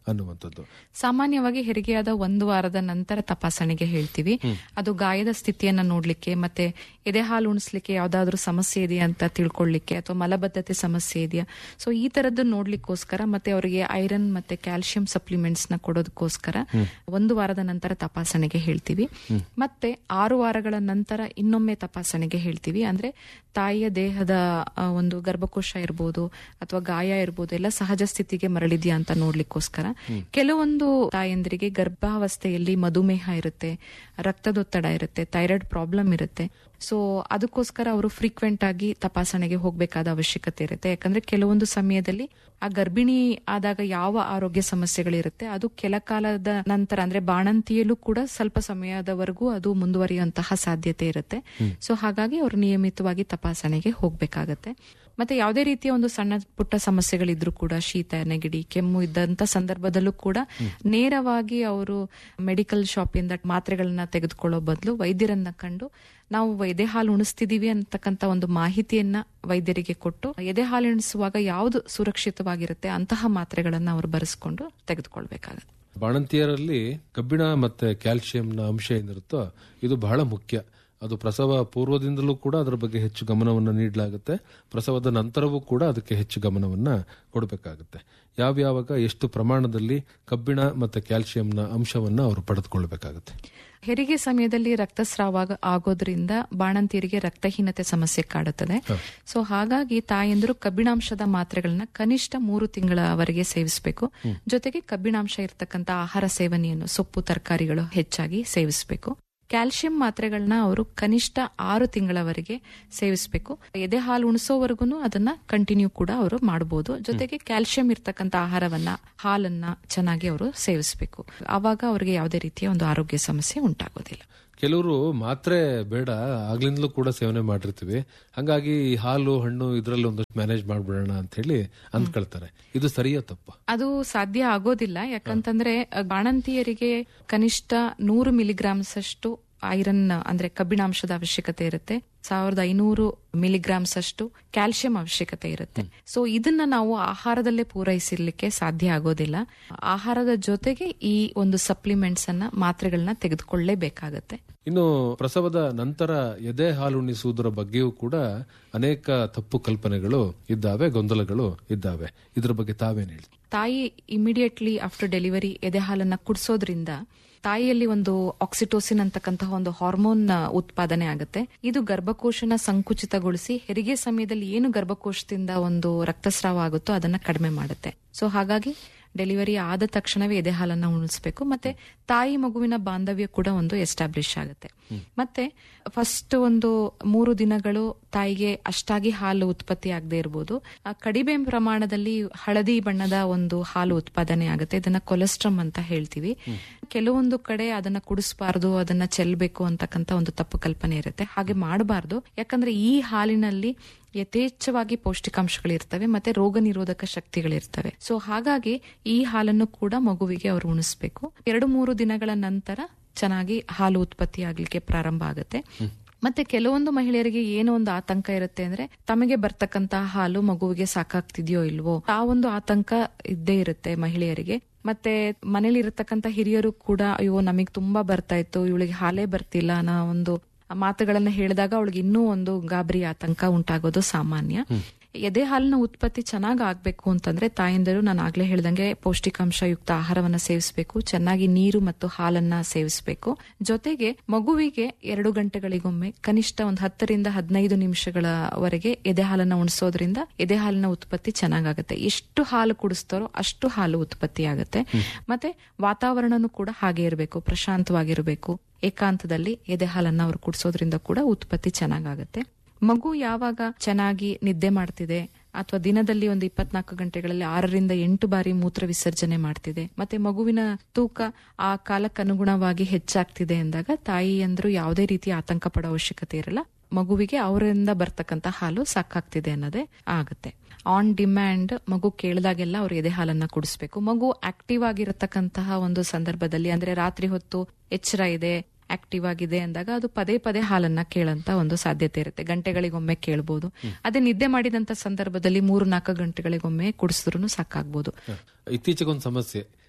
[SPEAKER 3] ಅನ್ನುವಂಥದ್ದು
[SPEAKER 4] ಸಾಮಾನ್ಯವಾಗಿ ಹೆರಿಗೆಯಾದ ಒಂದು ವಾರದ ನಂತರ ತಪಾಸಣೆಗೆ ಹೇಳ್ತೀವಿ ಅದು ಗಾಯದ ಸ್ಥಿತಿಯನ್ನ ನೋಡ್ಲಿಕ್ಕೆ ಮತ್ತೆ ಎದೆ ಹಾಲು ಉಣಿಸ್ಲಿಕ್ಕೆ ಯಾವ್ದಾದ್ರು ಸಮಸ್ಯೆ ಇದೆಯಾ ಅಂತ ತಿಳ್ಕೊಳ್ಳಿಕ್ಕೆ ಅಥವಾ ಮಲಬದ್ಧತೆ ಸಮಸ್ಯೆ ಇದೆಯಾ ಸೊ ಈ ತರದ್ದು ನೋಡ್ಲಿಕ್ಕೋಸ್ಕರ ಮತ್ತೆ ಅವರಿಗೆ ಐರನ್ ಮತ್ತೆ ಕ್ಯಾಲ್ಸಿಯಂ ಸಪ್ಲಿಮೆಂಟ್ಸ್ ನ ಕೊಡೋದಕ್ಕೋಸ್ಕರ ಒಂದು ವಾರದ ನಂತರ ತಪಾಸಣೆಗೆ ಹೇಳ್ತೀವಿ ಮತ್ತೆ ಆರು ವಾರಗಳ ನಂತರ ಇನ್ನೊಮ್ಮೆ ತಪಾಸಣೆಗೆ ಹೇಳ್ತೀವಿ ಅಂದ್ರೆ ತಾಯಿಯ ದೇಹದ ಆ, ಒಂದು ಗರ್ಭಕೋಶ ಇರ್ಬೋದು ಅಥವಾ ಗಾಯ ಇರ್ಬೋದು ಎಲ್ಲ ಸಹಜ ಸ್ಥಿತಿಗೆ ಮರಳಿದ್ಯಾ ಅಂತ ನೋಡ್ಲಿಕ್ಕೋಸ್ಕರ ಕೆಲವೊಂದು ತಾಯಂದಿರಿಗೆ ಗರ್ಭಾವಸ್ಥೆಯಲ್ಲಿ ಮಧುಮೇಹ ಇರುತ್ತೆ ರಕ್ತದೊತ್ತಡ ಇರುತ್ತೆ ಥೈರಾಯ್ಡ್ ಪ್ರಾಬ್ಲಮ್ ಇರುತ್ತೆ ಸೊ ಅದಕ್ಕೋಸ್ಕರ ಅವರು ಫ್ರೀಕ್ವೆಂಟ್ ಆಗಿ ತಪಾಸಣೆಗೆ ಹೋಗಬೇಕಾದ ಅವಶ್ಯಕತೆ ಇರುತ್ತೆ ಯಾಕಂದ್ರೆ ಕೆಲವೊಂದು ಸಮಯದಲ್ಲಿ ಆ ಗರ್ಭಿಣಿ ಆದಾಗ ಯಾವ ಆರೋಗ್ಯ ಸಮಸ್ಯೆಗಳಿರುತ್ತೆ ಅದು ಕೆಲ ಕಾಲದ ನಂತರ ಅಂದ್ರೆ ಬಾಣಂತಿಯಲ್ಲೂ ಕೂಡ ಸ್ವಲ್ಪ ಸಮಯದವರೆಗೂ ಅದು ಮುಂದುವರಿಯುವಂತಹ ಸಾಧ್ಯತೆ ಇರುತ್ತೆ ಸೊ ಹಾಗಾಗಿ ಅವರು ನಿಯಮಿತವಾಗಿ ತಪಾಸಣೆಗೆ ಹೋಗ್ಬೇಕಾಗತ್ತೆ ಮತ್ತೆ ಯಾವುದೇ ರೀತಿಯ ಒಂದು ಸಣ್ಣ ಪುಟ್ಟ ಸಮಸ್ಯೆಗಳಿದ್ರು ಕೂಡ ಶೀತ ನೆಗಡಿ ಕೆಮ್ಮು ಇದ್ದಂತ ಸಂದರ್ಭದಲ್ಲೂ ಕೂಡ ನೇರವಾಗಿ ಅವರು ಮೆಡಿಕಲ್ ಶಾಪಿಂದ ಮಾತ್ರೆಗಳನ್ನ ತೆಗೆದುಕೊಳ್ಳೋ ಬದಲು ವೈದ್ಯರನ್ನ ಕಂಡು ನಾವು ಎದೆ ಹಾಲು ಉಣಿಸ್ತಿದೀವಿ ಅಂತಕ್ಕಂತ ಒಂದು ಮಾಹಿತಿಯನ್ನ ವೈದ್ಯರಿಗೆ ಕೊಟ್ಟು ಎದೆ ಹಾಲು ಉಣಿಸುವಾಗ ಯಾವುದು ಸುರಕ್ಷಿತವಾಗಿರುತ್ತೆ ಅಂತಹ ಮಾತ್ರೆಗಳನ್ನ ಅವರು ಬರೆಸ್ಕೊಂಡು ತೆಗೆದುಕೊಳ್ಬೇಕಾಗತ್ತೆ
[SPEAKER 3] ಬಾಣಂತಿಯರಲ್ಲಿ ಕಬ್ಬಿಣ ಮತ್ತೆ ಕ್ಯಾಲ್ಸಿಯಂನ ಅಂಶ ಏನಿರುತ್ತೋ ಇದು ಬಹಳ ಮುಖ್ಯ ಅದು ಪ್ರಸವ ಪೂರ್ವದಿಂದಲೂ ಕೂಡ ಅದರ ಬಗ್ಗೆ ಹೆಚ್ಚು ಗಮನವನ್ನು ನೀಡಲಾಗುತ್ತೆ ಪ್ರಸವದ ನಂತರವೂ ಕೂಡ ಅದಕ್ಕೆ ಹೆಚ್ಚು ಗಮನವನ್ನ ಕೊಡಬೇಕಾಗುತ್ತೆ ಯಾವ್ಯಾವಾಗ ಎಷ್ಟು ಪ್ರಮಾಣದಲ್ಲಿ ಕಬ್ಬಿಣ ಮತ್ತೆ ಕ್ಯಾಲ್ಸಿಯಂನ ಅಂಶವನ್ನ ಅವರು ಪಡೆದುಕೊಳ್ಬೇಕಾಗುತ್ತೆ
[SPEAKER 4] ಹೆರಿಗೆ ಸಮಯದಲ್ಲಿ ರಕ್ತಸ್ರಾವ ಆಗೋದ್ರಿಂದ ಬಾಣಂತಿಯರಿಗೆ ರಕ್ತಹೀನತೆ ಸಮಸ್ಯೆ ಕಾಡುತ್ತದೆ ಸೊ ಹಾಗಾಗಿ ತಾಯಂದಿರು ಕಬ್ಬಿಣಾಂಶದ ಮಾತ್ರೆಗಳನ್ನ ಕನಿಷ್ಠ ಮೂರು ತಿಂಗಳವರೆಗೆ ಸೇವಿಸಬೇಕು ಜೊತೆಗೆ ಕಬ್ಬಿಣಾಂಶ ಇರತಕ್ಕಂತ ಆಹಾರ ಸೇವನೆಯನ್ನು ಸೊಪ್ಪು ತರಕಾರಿಗಳು ಹೆಚ್ಚಾಗಿ ಸೇವಿಸಬೇಕು ಕ್ಯಾಲ್ಸಿಯಂ ಮಾತ್ರೆಗಳನ್ನ ಅವರು ಕನಿಷ್ಠ ಆರು ತಿಂಗಳವರೆಗೆ ಸೇವಿಸಬೇಕು ಎದೆ ಹಾಲು ಉಣಿಸೋವರೆಗೂ ಅದನ್ನ ಕಂಟಿನ್ಯೂ ಕೂಡ ಅವರು ಮಾಡಬಹುದು ಜೊತೆಗೆ ಕ್ಯಾಲ್ಸಿಯಂ ಇರ್ತಕ್ಕಂಥ ಆಹಾರವನ್ನ ಹಾಲನ್ನ ಚೆನ್ನಾಗಿ ಅವರು ಸೇವಿಸಬೇಕು ಆವಾಗ ಅವರಿಗೆ ಯಾವುದೇ ರೀತಿಯ ಒಂದು ಆರೋಗ್ಯ ಸಮಸ್ಯೆ ಉಂಟಾಗೋದಿಲ್ಲ
[SPEAKER 3] ಕೆಲವರು ಮಾತ್ರೆ ಬೇಡ ಆಗ್ಲಿಂದಲೂ ಕೂಡ ಸೇವನೆ ಮಾಡಿರ್ತೀವಿ ಹಂಗಾಗಿ ಈ ಹಾಲು ಹಣ್ಣು ಇದರಲ್ಲಿ ಒಂದಷ್ಟು ಮ್ಯಾನೇಜ್ ಮಾಡ್ಬಿಡೋಣ ಅಂತ ಹೇಳಿ ಅಂದ್ಕೊಳ್ತಾರೆ ಇದು ಸರಿಯಾ ತಪ್ಪ
[SPEAKER 4] ಅದು ಸಾಧ್ಯ ಆಗೋದಿಲ್ಲ ಯಾಕಂತಂದ್ರೆ ಅ, ಬಾಣಂತಿಯರಿಗೆ ಕನಿಷ್ಠ ನೂರು ಮಿಲಿಗ್ರಾಮ್ಸ್ ಅಷ್ಟು ಐರನ್ ಅಂದ್ರೆ ಕಬ್ಬಿಣಾಂಶದ ಅವಶ್ಯಕತೆ ಇರುತ್ತೆ ಸಾವಿರದ ಐನೂರು ಮಿಲಿಗ್ರಾಮ್ಸ್ ಅಷ್ಟು ಕ್ಯಾಲ್ಸಿಯಂ ಅವಶ್ಯಕತೆ ಇರುತ್ತೆ ಸೊ ಇದನ್ನ ನಾವು ಆಹಾರದಲ್ಲೇ ಪೂರೈಸಿರ್ಲಿಕ್ಕೆ ಸಾಧ್ಯ ಆಗೋದಿಲ್ಲ ಆಹಾರದ ಜೊತೆಗೆ ಈ ಒಂದು ಸಪ್ಲಿಮೆಂಟ್ಸ್ ಅನ್ನ ಮಾತ್ರೆಗಳನ್ನ ತೆಗೆದುಕೊಳ್ಳೇಬೇಕಾಗತ್ತೆ
[SPEAKER 3] ಇನ್ನು ಪ್ರಸವದ ನಂತರ ಎದೆ ಹಾಲುಣಿಸುವುದರ ಬಗ್ಗೆಯೂ ಕೂಡ ಅನೇಕ ತಪ್ಪು ಕಲ್ಪನೆಗಳು ಇದ್ದಾವೆ ಗೊಂದಲಗಳು ಇದ್ದಾವೆ ಇದ್ರ ಬಗ್ಗೆ ತಾವೇನ್ ಹೇಳಿ
[SPEAKER 4] ತಾಯಿ ಇಮಿಡಿಯೇಟ್ಲಿ ಆಫ್ಟರ್ ಡೆಲಿವರಿ ಎದೆ ಹಾಲನ್ನ ಕುಡಿಸೋದ್ರಿಂದ ತಾಯಿಯಲ್ಲಿ ಒಂದು ಆಕ್ಸಿಟೋಸಿನ್ ಅಂತಕ್ಕಂತಹ ಒಂದು ಹಾರ್ಮೋನ್ ಉತ್ಪಾದನೆ ಆಗುತ್ತೆ ಇದು ಗರ್ಭಕೋಶನ ಸಂಕುಚಿತಗೊಳಿಸಿ ಹೆರಿಗೆ ಸಮಯದಲ್ಲಿ ಏನು ಗರ್ಭಕೋಶದಿಂದ ಒಂದು ರಕ್ತಸ್ರಾವ ಆಗುತ್ತೋ ಅದನ್ನ ಕಡಿಮೆ ಮಾಡುತ್ತೆ ಸೊ ಹಾಗಾಗಿ ಡೆಲಿವರಿ ಆದ ತಕ್ಷಣವೇ ಎದೆ ಹಾಲನ್ನ ಉಣಿಸ್ಬೇಕು ಮತ್ತೆ ತಾಯಿ ಮಗುವಿನ ಬಾಂಧವ್ಯ ಕೂಡ ಒಂದು ಎಸ್ಟಾಬ್ಲಿಷ್ ಆಗುತ್ತೆ ಮತ್ತೆ ಫಸ್ಟ್ ಒಂದು ಮೂರು ದಿನಗಳು ತಾಯಿಗೆ ಅಷ್ಟಾಗಿ ಹಾಲು ಉತ್ಪತ್ತಿ ಆಗದೆ ಇರಬಹುದು ಆ ಕಡಿಮೆ ಪ್ರಮಾಣದಲ್ಲಿ ಹಳದಿ ಬಣ್ಣದ ಒಂದು ಹಾಲು ಉತ್ಪಾದನೆ ಆಗುತ್ತೆ ಇದನ್ನ ಕೊಲೆಸ್ಟ್ರಮ್ ಅಂತ ಹೇಳ್ತೀವಿ ಕೆಲವೊಂದು ಕಡೆ ಅದನ್ನ ಕುಡಿಸಬಾರ್ದು ಅದನ್ನ ಚೆಲ್ಬೇಕು ಅಂತಕ್ಕಂತ ಒಂದು ತಪ್ಪು ಕಲ್ಪನೆ ಇರುತ್ತೆ ಹಾಗೆ ಮಾಡಬಾರ್ದು ಯಾಕಂದ್ರೆ ಈ ಹಾಲಿನಲ್ಲಿ ಯಥೇಚ್ಛವಾಗಿ ಪೌಷ್ಟಿಕಾಂಶಗಳಿರ್ತವೆ ಮತ್ತೆ ರೋಗ ನಿರೋಧಕ ಶಕ್ತಿಗಳಿರ್ತವೆ ಸೊ ಹಾಗಾಗಿ ಈ ಹಾಲನ್ನು ಕೂಡ ಮಗುವಿಗೆ ಅವರು ಉಣಿಸ್ಬೇಕು ಎರಡು ಮೂರು ದಿನಗಳ ನಂತರ ಚೆನ್ನಾಗಿ ಹಾಲು ಉತ್ಪತ್ತಿ ಆಗ್ಲಿಕ್ಕೆ ಪ್ರಾರಂಭ ಆಗುತ್ತೆ ಮತ್ತೆ ಕೆಲವೊಂದು ಮಹಿಳೆಯರಿಗೆ ಏನೋ ಒಂದು ಆತಂಕ ಇರುತ್ತೆ ಅಂದ್ರೆ ತಮಗೆ ಬರ್ತಕ್ಕಂತಹ ಹಾಲು ಮಗುವಿಗೆ ಸಾಕಾಗ್ತಿದ್ಯೋ ಇಲ್ವೋ ಆ ಒಂದು ಆತಂಕ ಇದ್ದೇ ಇರುತ್ತೆ ಮಹಿಳೆಯರಿಗೆ ಮತ್ತೆ ಮನೇಲಿ ಇರತಕ್ಕಂತ ಹಿರಿಯರು ಕೂಡ ಅಯ್ಯೋ ನಮಗ್ ತುಂಬಾ ಬರ್ತಾ ಇತ್ತು ಇವಳಿಗೆ ಹಾಲೇ ಬರ್ತಿಲ್ಲ ನಾ ಒಂದು ಮಾತುಗಳನ್ನ ಹೇಳಿದಾಗ ಅವಳಿಗೆ ಇನ್ನೂ ಒಂದು ಗಾಬರಿ ಆತಂಕ ಉಂಟಾಗೋದು ಸಾಮಾನ್ಯ ಎದೆ ಹಾಲಿನ ಉತ್ಪತ್ತಿ ಚೆನ್ನಾಗಿ ಆಗ್ಬೇಕು ಅಂತಂದ್ರೆ ತಾಯಂದಿರು ನಾನು ಆಗ್ಲೇ ಹೇಳ್ದಂಗೆ ಪೌಷ್ಟಿಕಾಂಶ ಯುಕ್ತ ಆಹಾರವನ್ನ ಸೇವಿಸಬೇಕು ಚೆನ್ನಾಗಿ ನೀರು ಮತ್ತು ಹಾಲನ್ನ ಸೇವಿಸಬೇಕು ಜೊತೆಗೆ ಮಗುವಿಗೆ ಎರಡು ಗಂಟೆಗಳಿಗೊಮ್ಮೆ ಕನಿಷ್ಠ ಒಂದು ಹತ್ತರಿಂದ ಹದಿನೈದು ನಿಮಿಷಗಳವರೆಗೆ ಎದೆ ಹಾಲನ್ನ ಉಣಿಸೋದ್ರಿಂದ ಎದೆ ಹಾಲಿನ ಉತ್ಪತ್ತಿ ಚೆನ್ನಾಗಾಗುತ್ತೆ ಎಷ್ಟು ಹಾಲು ಕುಡಿಸ್ತಾರೋ ಅಷ್ಟು ಹಾಲು ಉತ್ಪತ್ತಿ ಆಗುತ್ತೆ ಮತ್ತೆ ವಾತಾವರಣನೂ ಕೂಡ ಹಾಗೆ ಇರಬೇಕು ಪ್ರಶಾಂತವಾಗಿರಬೇಕು ಏಕಾಂತದಲ್ಲಿ ಎದೆ ಹಾಲನ್ನ ಅವ್ರು ಕುಡಿಸೋದ್ರಿಂದ ಕೂಡ ಉತ್ಪತ್ತಿ ಚೆನ್ನಾಗಾಗುತ್ತೆ ಮಗು ಯಾವಾಗ ಚೆನ್ನಾಗಿ ನಿದ್ದೆ ಮಾಡ್ತಿದೆ ಅಥವಾ ದಿನದಲ್ಲಿ ಒಂದು ಇಪ್ಪತ್ನಾಲ್ಕು ಗಂಟೆಗಳಲ್ಲಿ ಆರರಿಂದ ಎಂಟು ಬಾರಿ ಮೂತ್ರ ವಿಸರ್ಜನೆ ಮಾಡ್ತಿದೆ ಮತ್ತೆ ಮಗುವಿನ ತೂಕ ಆ ಕಾಲಕ್ಕನುಗುಣವಾಗಿ ಹೆಚ್ಚಾಗ್ತಿದೆ ಎಂದಾಗ ತಾಯಿಯಂದ್ರು ಯಾವುದೇ ರೀತಿ ಆತಂಕ ಪಡೋ ಅವಶ್ಯಕತೆ ಇರಲ್ಲ ಮಗುವಿಗೆ ಅವರಿಂದ ಬರ್ತಕ್ಕಂತ ಹಾಲು ಸಾಕಾಗ್ತಿದೆ ಅನ್ನೋದೇ ಆಗುತ್ತೆ ಆನ್ ಡಿಮ್ಯಾಂಡ್ ಮಗು ಕೇಳಿದಾಗೆಲ್ಲ ಅವ್ರು ಎದೆ ಹಾಲನ್ನ ಕುಡಿಸ್ಬೇಕು ಮಗು ಆಕ್ಟಿವ್ ಆಗಿರತಕ್ಕಂತಹ ಒಂದು ಸಂದರ್ಭದಲ್ಲಿ ಅಂದ್ರೆ ರಾತ್ರಿ ಹೊತ್ತು ಎಚ್ಚರ ಇದೆ ಆಕ್ಟಿವ್ ಆಗಿದೆ ಅಂದಾಗ ಅದು ಪದೇ ಪದೇ ಹಾಲನ್ನ ಕೇಳಂತ ಒಂದು ಸಾಧ್ಯತೆ ಇರುತ್ತೆ ಗಂಟೆಗಳಿಗೊಮ್ಮೆ ಕೇಳಬಹುದು ಅದೇ ನಿದ್ದೆ ಮಾಡಿದಂತ ಸಂದರ್ಭದಲ್ಲಿ ಮೂರು ನಾಲ್ಕು ಗಂಟೆಗಳಿಗೊಮ್ಮೆ ಕುಡಿಸಿದ್ರು ಸಾಕಾಗ್ಬೋದು
[SPEAKER 3] ಇತ್ತೀಚೆಗೊಂದು ಸಮಸ್ಯೆ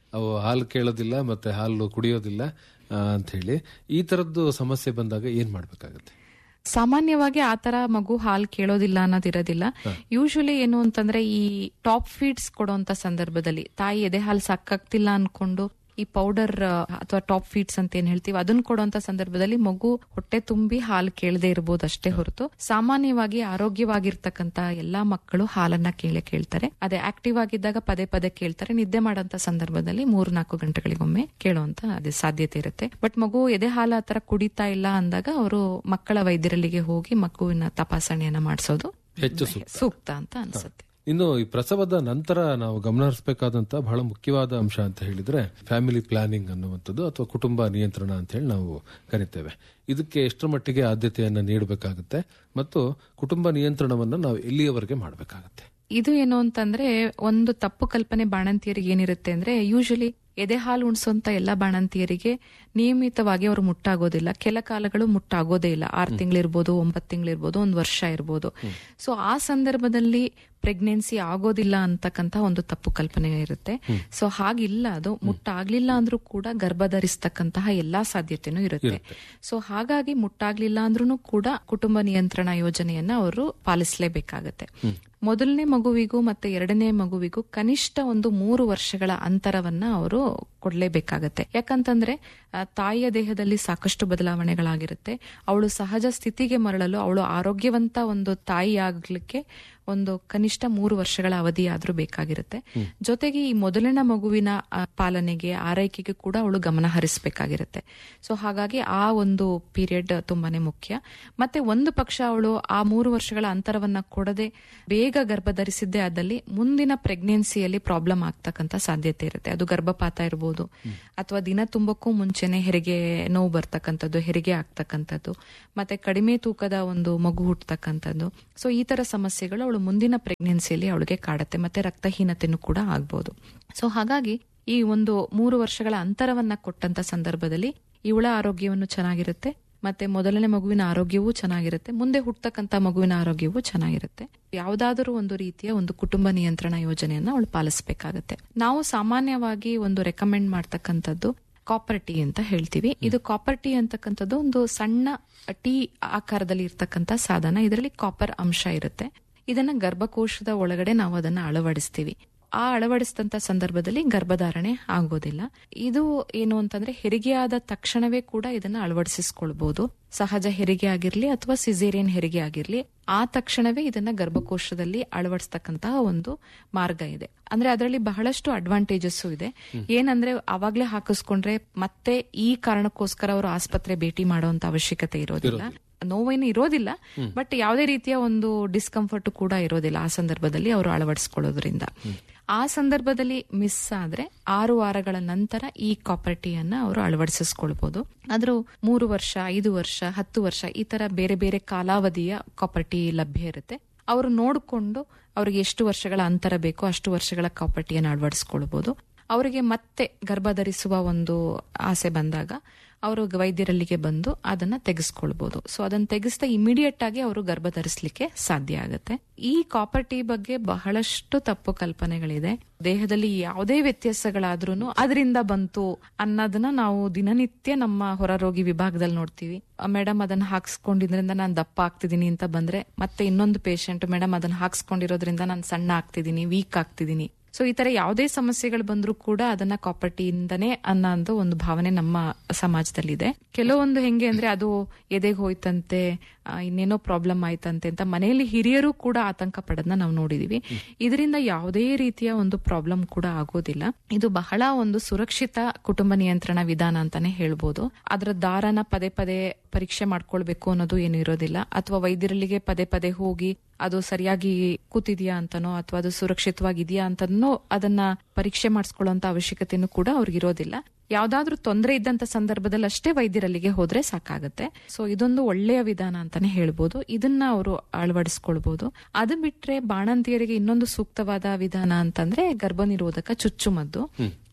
[SPEAKER 3] ಅವು ಹಾಲು ಕೇಳೋದಿಲ್ಲ ಮತ್ತೆ ಹಾಲು ಕುಡಿಯೋದಿಲ್ಲ ಆ, ಅಂತ ಹೇಳಿ ಈ ತರದ್ದು ಸಮಸ್ಯೆ ಬಂದಾಗ ಏನ್ ಮಾಡ್ಬೇಕಾಗತ್ತೆ
[SPEAKER 4] ಸಾಮಾನ್ಯವಾಗಿ ಆ ತರ ಮಗು ಹಾಲ್ ಕೇಳೋದಿಲ್ಲ ಅನ್ನೋದಿರೋದಿಲ್ಲ ಯೂಶಲಿ ಏನು ಅಂತಂದ್ರೆ ಈ ಟಾಪ್ ಫೀಡ್ಸ್ ಕೊಡುವಂತ ಸಂದರ್ಭದಲ್ಲಿ ತಾಯಿ ಎದೆ ಹಾಲು ಸಾಕಾಗ್ತಿಲ್ಲ ಅನ್ಕೊಂಡು ಈ ಪೌಡರ್ ಅಥವಾ ಟಾಪ್ ಫೀಡ್ಸ್ ಅಂತ ಏನ್ ಹೇಳ್ತೀವಿ ಅದನ್ನ ಕೊಡುವಂತ ಸಂದರ್ಭದಲ್ಲಿ ಮಗು ಹೊಟ್ಟೆ ತುಂಬಿ ಹಾಲು ಕೇಳದೆ ಇರಬಹುದು ಅಷ್ಟೇ ಹೊರತು ಸಾಮಾನ್ಯವಾಗಿ ಆರೋಗ್ಯವಾಗಿರ್ತಕ್ಕಂತ ಎಲ್ಲಾ ಮಕ್ಕಳು ಹಾಲನ್ನ ಕೇಳೇ ಕೇಳ್ತಾರೆ ಅದೇ ಆಕ್ಟಿವ್ ಆಗಿದ್ದಾಗ ಪದೇ ಪದೇ ಕೇಳ್ತಾರೆ ನಿದ್ದೆ ಮಾಡೋಂತ ಸಂದರ್ಭದಲ್ಲಿ ಮೂರ್ ನಾಲ್ಕು ಗಂಟೆಗಳಿಗೊಮ್ಮೆ ಕೇಳುವಂತ ಅದೇ ಸಾಧ್ಯತೆ ಇರುತ್ತೆ ಬಟ್ ಮಗು ಎದೆ ಹಾಲು ಆತರ ಕುಡಿತಾ ಇಲ್ಲ ಅಂದಾಗ ಅವರು ಮಕ್ಕಳ ವೈದ್ಯರಲ್ಲಿಗೆ ಹೋಗಿ ಮಗುವಿನ ತಪಾಸಣೆಯನ್ನ ಮಾಡಿಸೋದು
[SPEAKER 3] ಹೆಚ್ಚು ಸೂಕ್ತ.
[SPEAKER 4] ಸೂಕ್ತ ಅಂತ ಅನ್ಸುತ್ತೆ
[SPEAKER 3] ಇನ್ನು ಈ ಪ್ರಸವದ ನಂತರ ನಾವು ಗಮನ ಹರಿಸಬೇಕಾದಂತ ಬಹಳ ಮುಖ್ಯವಾದ ಅಂಶ ಅಂತ ಹೇಳಿದ್ರೆ ಫ್ಯಾಮಿಲಿ ಪ್ಲಾನಿಂಗ್ ಅನ್ನುವಂಥದ್ದು ಅಥವಾ ಕುಟುಂಬ ನಿಯಂತ್ರಣ ಅಂತ ಹೇಳಿ ನಾವು ಕರಿತೇವೆ ಇದಕ್ಕೆ ಎಷ್ಟರ ಮಟ್ಟಿಗೆ ಆದ್ಯತೆಯನ್ನ ನೀಡಬೇಕಾಗುತ್ತೆ ಮತ್ತು ಕುಟುಂಬ ನಿಯಂತ್ರಣವನ್ನ ನಾವು ಎಲ್ಲಿಯವರೆಗೆ ಮಾಡಬೇಕಾಗತ್ತೆ
[SPEAKER 4] ಇದು ಏನು ಅಂತಂದ್ರೆ ಒಂದು ತಪ್ಪು ಕಲ್ಪನೆ ಬಾಣಂತಿಯರಿಗೆ ಏನಿರುತ್ತೆ ಅಂದ್ರೆ ಯೂಶಲಿ ಎದೆ ಹಾಲು ಉಣಿಸುವಂತ ಎಲ್ಲಾ ಬಾಣಂತಿಯರಿಗೆ ನಿಯಮಿತವಾಗಿ ಅವರು ಮುಟ್ಟಾಗೋದಿಲ್ಲ ಕೆಲ ಕಾಲಗಳು ಮುಟ್ಟಾಗೋದೇ ಇಲ್ಲ ಆರು ತಿಂಗಳಿರ್ಬೋದು ಒಂಬತ್ತು ತಿಂಗಳಿರ್ಬೋದು ಒಂದು ವರ್ಷ ಇರ್ಬೋದು ಸೊ ಆ ಸಂದರ್ಭದಲ್ಲಿ ಪ್ರೆಗ್ನೆನ್ಸಿ ಆಗೋದಿಲ್ಲ ಅಂತಕ್ಕಂತ ಒಂದು ತಪ್ಪು ಕಲ್ಪನೆ ಇರುತ್ತೆ ಸೊ ಹಾಗಿಲ್ಲ ಅದು ಮುಟ್ಟಾಗ್ಲಿಲ್ಲ ಅಂದ್ರೂ ಕೂಡ ಗರ್ಭ ಧರಿಸ್ತಕ್ಕಂತಹ ಎಲ್ಲಾ ಸಾಧ್ಯತೆನೂ ಇರುತ್ತೆ ಸೊ ಹಾಗಾಗಿ ಮುಟ್ಟಾಗ್ಲಿಲ್ಲ ಅಂದ್ರೂ ಕೂಡ ಕುಟುಂಬ ನಿಯಂತ್ರಣ ಯೋಜನೆಯನ್ನ ಅವರು ಪಾಲಿಸಲೇಬೇಕಾಗತ್ತೆ ಮೊದಲನೇ ಮಗುವಿಗೂ ಮತ್ತೆ ಎರಡನೇ ಮಗುವಿಗೂ ಕನಿಷ್ಠ ಒಂದು ಮೂರು ವರ್ಷಗಳ ಅಂತರವನ್ನ ಅವರು ಕೊಡ್ಲೇಬೇಕಾಗತ್ತೆ ಯಾಕಂತಂದ್ರೆ ಆ, ತಾಯಿಯ ದೇಹದಲ್ಲಿ ಸಾಕಷ್ಟು ಬದಲಾವಣೆಗಳಾಗಿರುತ್ತೆ ಅವಳು ಸಹಜ ಸ್ಥಿತಿಗೆ ಮರಳಲು ಅವಳು ಆರೋಗ್ಯವಂತ ಒಂದು ತಾಯಿ ಆಗ್ಲಿಕ್ಕೆ ಒಂದು ಕನಿಷ್ಠ ಮೂರು ವರ್ಷಗಳ ಅವಧಿ ಆದ್ರೂ ಬೇಕಾಗಿರುತ್ತೆ ಜೊತೆಗೆ ಈ ಮೊದಲನೇ ಮಗುವಿನ ಆ, ಪಾಲನೆಗೆ ಆರೈಕೆಗೆ ಕೂಡ ಅವಳು ಗಮನ ಹರಿಸಬೇಕಾಗಿರುತ್ತೆ ಸೊ ಹಾಗಾಗಿ ಆ ಒಂದು ಪೀರಿಯಡ್ ತುಂಬಾನೇ ಮುಖ್ಯ ಮತ್ತೆ ಒಂದು ಪಕ್ಷ ಅವಳು ಆ ಮೂರು ವರ್ಷಗಳ ಅಂತರವನ್ನ ಕೊಡದೆ ಬೇಗ ಗರ್ಭ ಧರಿಸಿದ್ದೇ ಆದಲ್ಲಿ ಮುಂದಿನ ಪ್ರೆಗ್ನೆನ್ಸಿಯಲ್ಲಿ ಪ್ರಾಬ್ಲಮ್ ಆಗ್ತಕ್ಕಂತ ಸಾಧ್ಯತೆ ಇರುತ್ತೆ ಅದು ಗರ್ಭಪಾತ ಇರಬಹುದು ಅಥವಾ ದಿನ ತುಂಬಕ್ಕೂ ಮುಂಚೆನೆ ಹೆರಿಗೆ ನೋವು ಬರ್ತಕ್ಕಂಥದ್ದು ಹೆರಿಗೆ ಆಗ್ತಕ್ಕಂಥದ್ದು ಮತ್ತೆ ಕಡಿಮೆ ತೂಕದ ಒಂದು ಮಗು ಹುಟ್ಟತಕ್ಕಂಥದ್ದು ಸೊ ಈ ತರ ಸಮಸ್ಯೆಗಳು ಅವಳು ಮುಂದಿನ ಪ್ರೆಗ್ನೆನ್ಸಿಯಲ್ಲಿ ಅವಳಿಗೆ ಕಾಡುತ್ತೆ ಮತ್ತೆ ರಕ್ತಹೀನತೆನೂ ಕೂಡ ಆಗ್ಬಹುದು ಸೊ ಹಾಗಾಗಿ ಈ ಒಂದು ಮೂರು ವರ್ಷಗಳ ಅಂತರವನ್ನ ಕೊಟ್ಟಂತ ಸಂದರ್ಭದಲ್ಲಿ ಇವಳ ಆರೋಗ್ಯವನ್ನು ಚೆನ್ನಾಗಿರುತ್ತೆ ಮತ್ತೆ ಮೊದಲನೇ ಮಗುವಿನ ಆರೋಗ್ಯವೂ ಚೆನ್ನಾಗಿರುತ್ತೆ ಮುಂದೆ ಹುಟ್ಟತಕ್ಕಂತ ಮಗುವಿನ ಆರೋಗ್ಯವೂ ಚೆನ್ನಾಗಿರುತ್ತೆ ಯಾವುದಾದರೂ ಒಂದು ರೀತಿಯ ಒಂದು ಕುಟುಂಬ ನಿಯಂತ್ರಣ ಯೋಜನೆಯನ್ನ ಅವಳು ಪಾಲಿಸಬೇಕಾಗತ್ತೆ ನಾವು ಸಾಮಾನ್ಯವಾಗಿ ಒಂದು ರೆಕಮೆಂಡ್ ಮಾಡ್ತಕ್ಕಂಥದ್ದು ಕಾಪರ್ ಟೀ ಅಂತ ಹೇಳ್ತೀವಿ ಇದು ಕಾಪರ್ ಟೀ ಅಂತಕ್ಕಂಥದ್ದು ಒಂದು ಸಣ್ಣ ಟೀ ಆಕಾರದಲ್ಲಿ ಇರ್ತಕ್ಕಂಥ ಸಾಧನ ಇದರಲ್ಲಿ ಕಾಪರ್ ಅಂಶ ಇರುತ್ತೆ ಇದನ್ನ ಗರ್ಭಕೋಶದ ಒಳಗಡೆ ನಾವು ಅದನ್ನ ಅಳವಡಿಸ್ತೀವಿ ಆ ಅಳವಡಿಸಿದಂತ ಸಂದರ್ಭದಲ್ಲಿ ಗರ್ಭಧಾರಣೆ ಆಗೋದಿಲ್ಲ ಇದು ಏನು ಅಂತಂದ್ರೆ ಹೆರಿಗೆ ಆದ ತಕ್ಷಣವೇ ಕೂಡ ಇದನ್ನ ಅಳವಡಿಸಿಸ್ಕೊಳ್ಬಹುದು ಸಹಜ ಹೆರಿಗೆ ಆಗಿರ್ಲಿ ಅಥವಾ ಸಿಸೇರಿಯನ್ ಹೆರಿಗೆ ಆಗಿರ್ಲಿ ಆ ತಕ್ಷಣವೇ ಇದನ್ನ ಗರ್ಭಕೋಶದಲ್ಲಿ ಅಳವಡಿಸ್ತಕ್ಕಂತಹ ಒಂದು ಮಾರ್ಗ ಇದೆ ಅಂದ್ರೆ ಅದರಲ್ಲಿ ಬಹಳಷ್ಟು ಅಡ್ವಾಂಟೇಜಸ್ ಇದೆ ಏನಂದ್ರೆ ಅವಾಗ್ಲೇ ಹಾಕಿಸ್ಕೊಂಡ್ರೆ ಮತ್ತೆ ಈ ಕಾರಣಕ್ಕೋಸ್ಕರ ಅವರು ಆಸ್ಪತ್ರೆ ಭೇಟಿ ಮಾಡುವಂತ ಅವಶ್ಯಕತೆ ಇರೋದಿಲ್ಲ ನೋವೇನು ಇರೋದಿಲ್ಲ ಬಟ್ ಯಾವುದೇ ರೀತಿಯ ಒಂದು ಡಿಸ್ಕಂಫರ್ಟ್ ಕೂಡ ಇರೋದಿಲ್ಲ ಆ ಸಂದರ್ಭದಲ್ಲಿ ಅವರು ಅಳವಡಿಸ್ಕೊಳ್ಳೋದ್ರಿಂದ ಆ ಸಂದರ್ಭದಲ್ಲಿ ಮಿಸ್ ಆದ್ರೆ ಆರು ವಾರಗಳ ನಂತರ ಈ ಕಾಪರ್ಟಿಯನ್ನ ಅವರು ಅಳವಡಿಸಿಸ್ಕೊಳ್ಬಹುದು ಆದ್ರೂ ಮೂರು ವರ್ಷ ಐದು ವರ್ಷ ಹತ್ತು ವರ್ಷ ಈ ತರ ಬೇರೆ ಬೇರೆ ಕಾಲಾವಧಿಯ ಕಾಪರ್ಟಿ ಲಭ್ಯ ಇರುತ್ತೆ ಅವರು ನೋಡಿಕೊಂಡು ಅವ್ರಿಗೆ ಎಷ್ಟು ವರ್ಷಗಳ ಅಂತರ ಬೇಕೋ ಅಷ್ಟು ವರ್ಷಗಳ ಕಾಪರ್ಟಿಯನ್ನು ಅಳವಡಿಸ್ಕೊಳ್ಬಹುದು ಅವರಿಗೆ ಮತ್ತೆ ಗರ್ಭ ಧರಿಸುವ ಒಂದು ಆಸೆ ಬಂದಾಗ ಅವರು ವೈದ್ಯರಲ್ಲಿಗೆ ಬಂದು ಅದನ್ನ ತೆಗೆಸ್ಕೊಳ್ಬಹುದು ಸೊ ಅದನ್ನ ತೆಗೆಸ್ತಾ ಇಮಿಡಿಯೇಟ್ ಆಗಿ ಅವರು ಗರ್ಭ ಧರಿಸಲಿಕ್ಕೆ ಸಾಧ್ಯ ಆಗುತ್ತೆ ಈ ಕಾಪರ್ ಟೀ ಬಗ್ಗೆ ಬಹಳಷ್ಟು ತಪ್ಪು ಕಲ್ಪನೆಗಳಿದೆ ದೇಹದಲ್ಲಿ ಯಾವುದೇ ವ್ಯತ್ಯಾಸಗಳಾದ್ರೂ ಅದರಿಂದ ಬಂತು ಅನ್ನೋದನ್ನ ನಾವು ದಿನನಿತ್ಯ ನಮ್ಮ ಹೊರರೋಗಿ ವಿಭಾಗದಲ್ಲಿ ನೋಡ್ತೀವಿ ಮೇಡಮ್ ಅದನ್ನ ಹಾಕ್ಸ್ಕೊಂಡಿದ್ರಿಂದ ನಾನು ದಪ್ಪ ಆಗ್ತಿದ್ದೀನಿ ಅಂತ ಬಂದ್ರೆ ಮತ್ತೆ ಇನ್ನೊಂದು ಪೇಷಂಟ್ ಮೇಡಮ್ ಅದನ್ನ ಹಾಕ್ಸ್ಕೊಂಡಿರೋದ್ರಿಂದ ನಾನು ಸಣ್ಣ ಆಗ್ತಿದ್ದೀನಿ ವೀಕ್ ಆಗ್ತಿದ್ದೀನಿ ಸೊ ಈ ತರ ಯಾವುದೇ ಸಮಸ್ಯೆಗಳು ಬಂದ್ರೂ ಕೂಡ ಅದನ್ನ ಕಾಪರ್ಟಿಯಿಂದನೇ ಅನ್ನೋ ಒಂದು ಭಾವನೆ ನಮ್ಮ ಸಮಾಜದಲ್ಲಿದೆ ಕೆಲವೊಂದು ಹೆಂಗೆ ಅಂದ್ರೆ ಅದು ಎದೆಗೆ ಹೋಯ್ತಂತೆ ಆ, ಇನ್ನೇನೋ ಪ್ರಾಬ್ಲಮ್ ಆಯ್ತಂತೆ ಅಂತ ಮನೆಯಲ್ಲಿ ಹಿರಿಯರು ಕೂಡ ಆತಂಕ ಪಡೋದನ್ನ ನಾವು ನೋಡಿದೀವಿ ಇದರಿಂದ ಯಾವುದೇ ರೀತಿಯ ಒಂದು ಪ್ರಾಬ್ಲಮ್ ಕೂಡ ಆಗೋದಿಲ್ಲ ಇದು ಬಹಳ ಒಂದು ಸುರಕ್ಷಿತ ಕುಟುಂಬ ನಿಯಂತ್ರಣ ವಿಧಾನ ಅಂತಾನೆ ಹೇಳ್ಬೋದು ಅದರ ದಾರನ ಪದೇ ಪದೇ ಪರೀಕ್ಷೆ ಮಾಡ್ಕೊಳ್ಬೇಕು ಅನ್ನೋದು ಏನು ಇರೋದಿಲ್ಲ ಅಥವಾ ವೈದ್ಯರಲ್ಲಿಗೆ ಪದೇ ಪದೇ ಹೋಗಿ ಅದು ಸರಿಯಾಗಿ ಕೂತಿದ್ಯಾ ಅಂತನೋ ಅಥವಾ ಅದು ಸುರಕ್ಷಿತವಾಗಿದೆಯಾ ಅಂತನೋ ಅದನ್ನ ಪರೀಕ್ಷೆ ಮಾಡಿಸ್ಕೊಳ್ಳುವಂತ ಅವಶ್ಯಕತೆನೂ ಕೂಡ ಅವ್ರಿಗಿರೋದಿಲ್ಲ ಯಾವ್ದಾದ್ರೂ ತೊಂದರೆ ಇದ್ದಂತ ಸಂದರ್ಭದಲ್ಲಿ ಅಷ್ಟೇ ವೈದ್ಯರಲ್ಲಿಗೆ ಹೋದ್ರೆ ಸಾಕಾಗತ್ತೆ ಸೊ ಇದೊಂದು ಒಳ್ಳೆಯ ವಿಧಾನ ಅಂತಾನೆ ಹೇಳ್ಬೋದು ಇದನ್ನ ಅವರು ಅಳವಡಿಸ್ಕೊಳ್ಬಹುದು ಅದು ಬಿಟ್ರೆ ಬಾಣಂತಿಯರಿಗೆ ಇನ್ನೊಂದು ಸೂಕ್ತವಾದ ವಿಧಾನ ಅಂತಂದ್ರೆ ಗರ್ಭ ನಿರೋಧಕ ಚುಚ್ಚುಮದ್ದು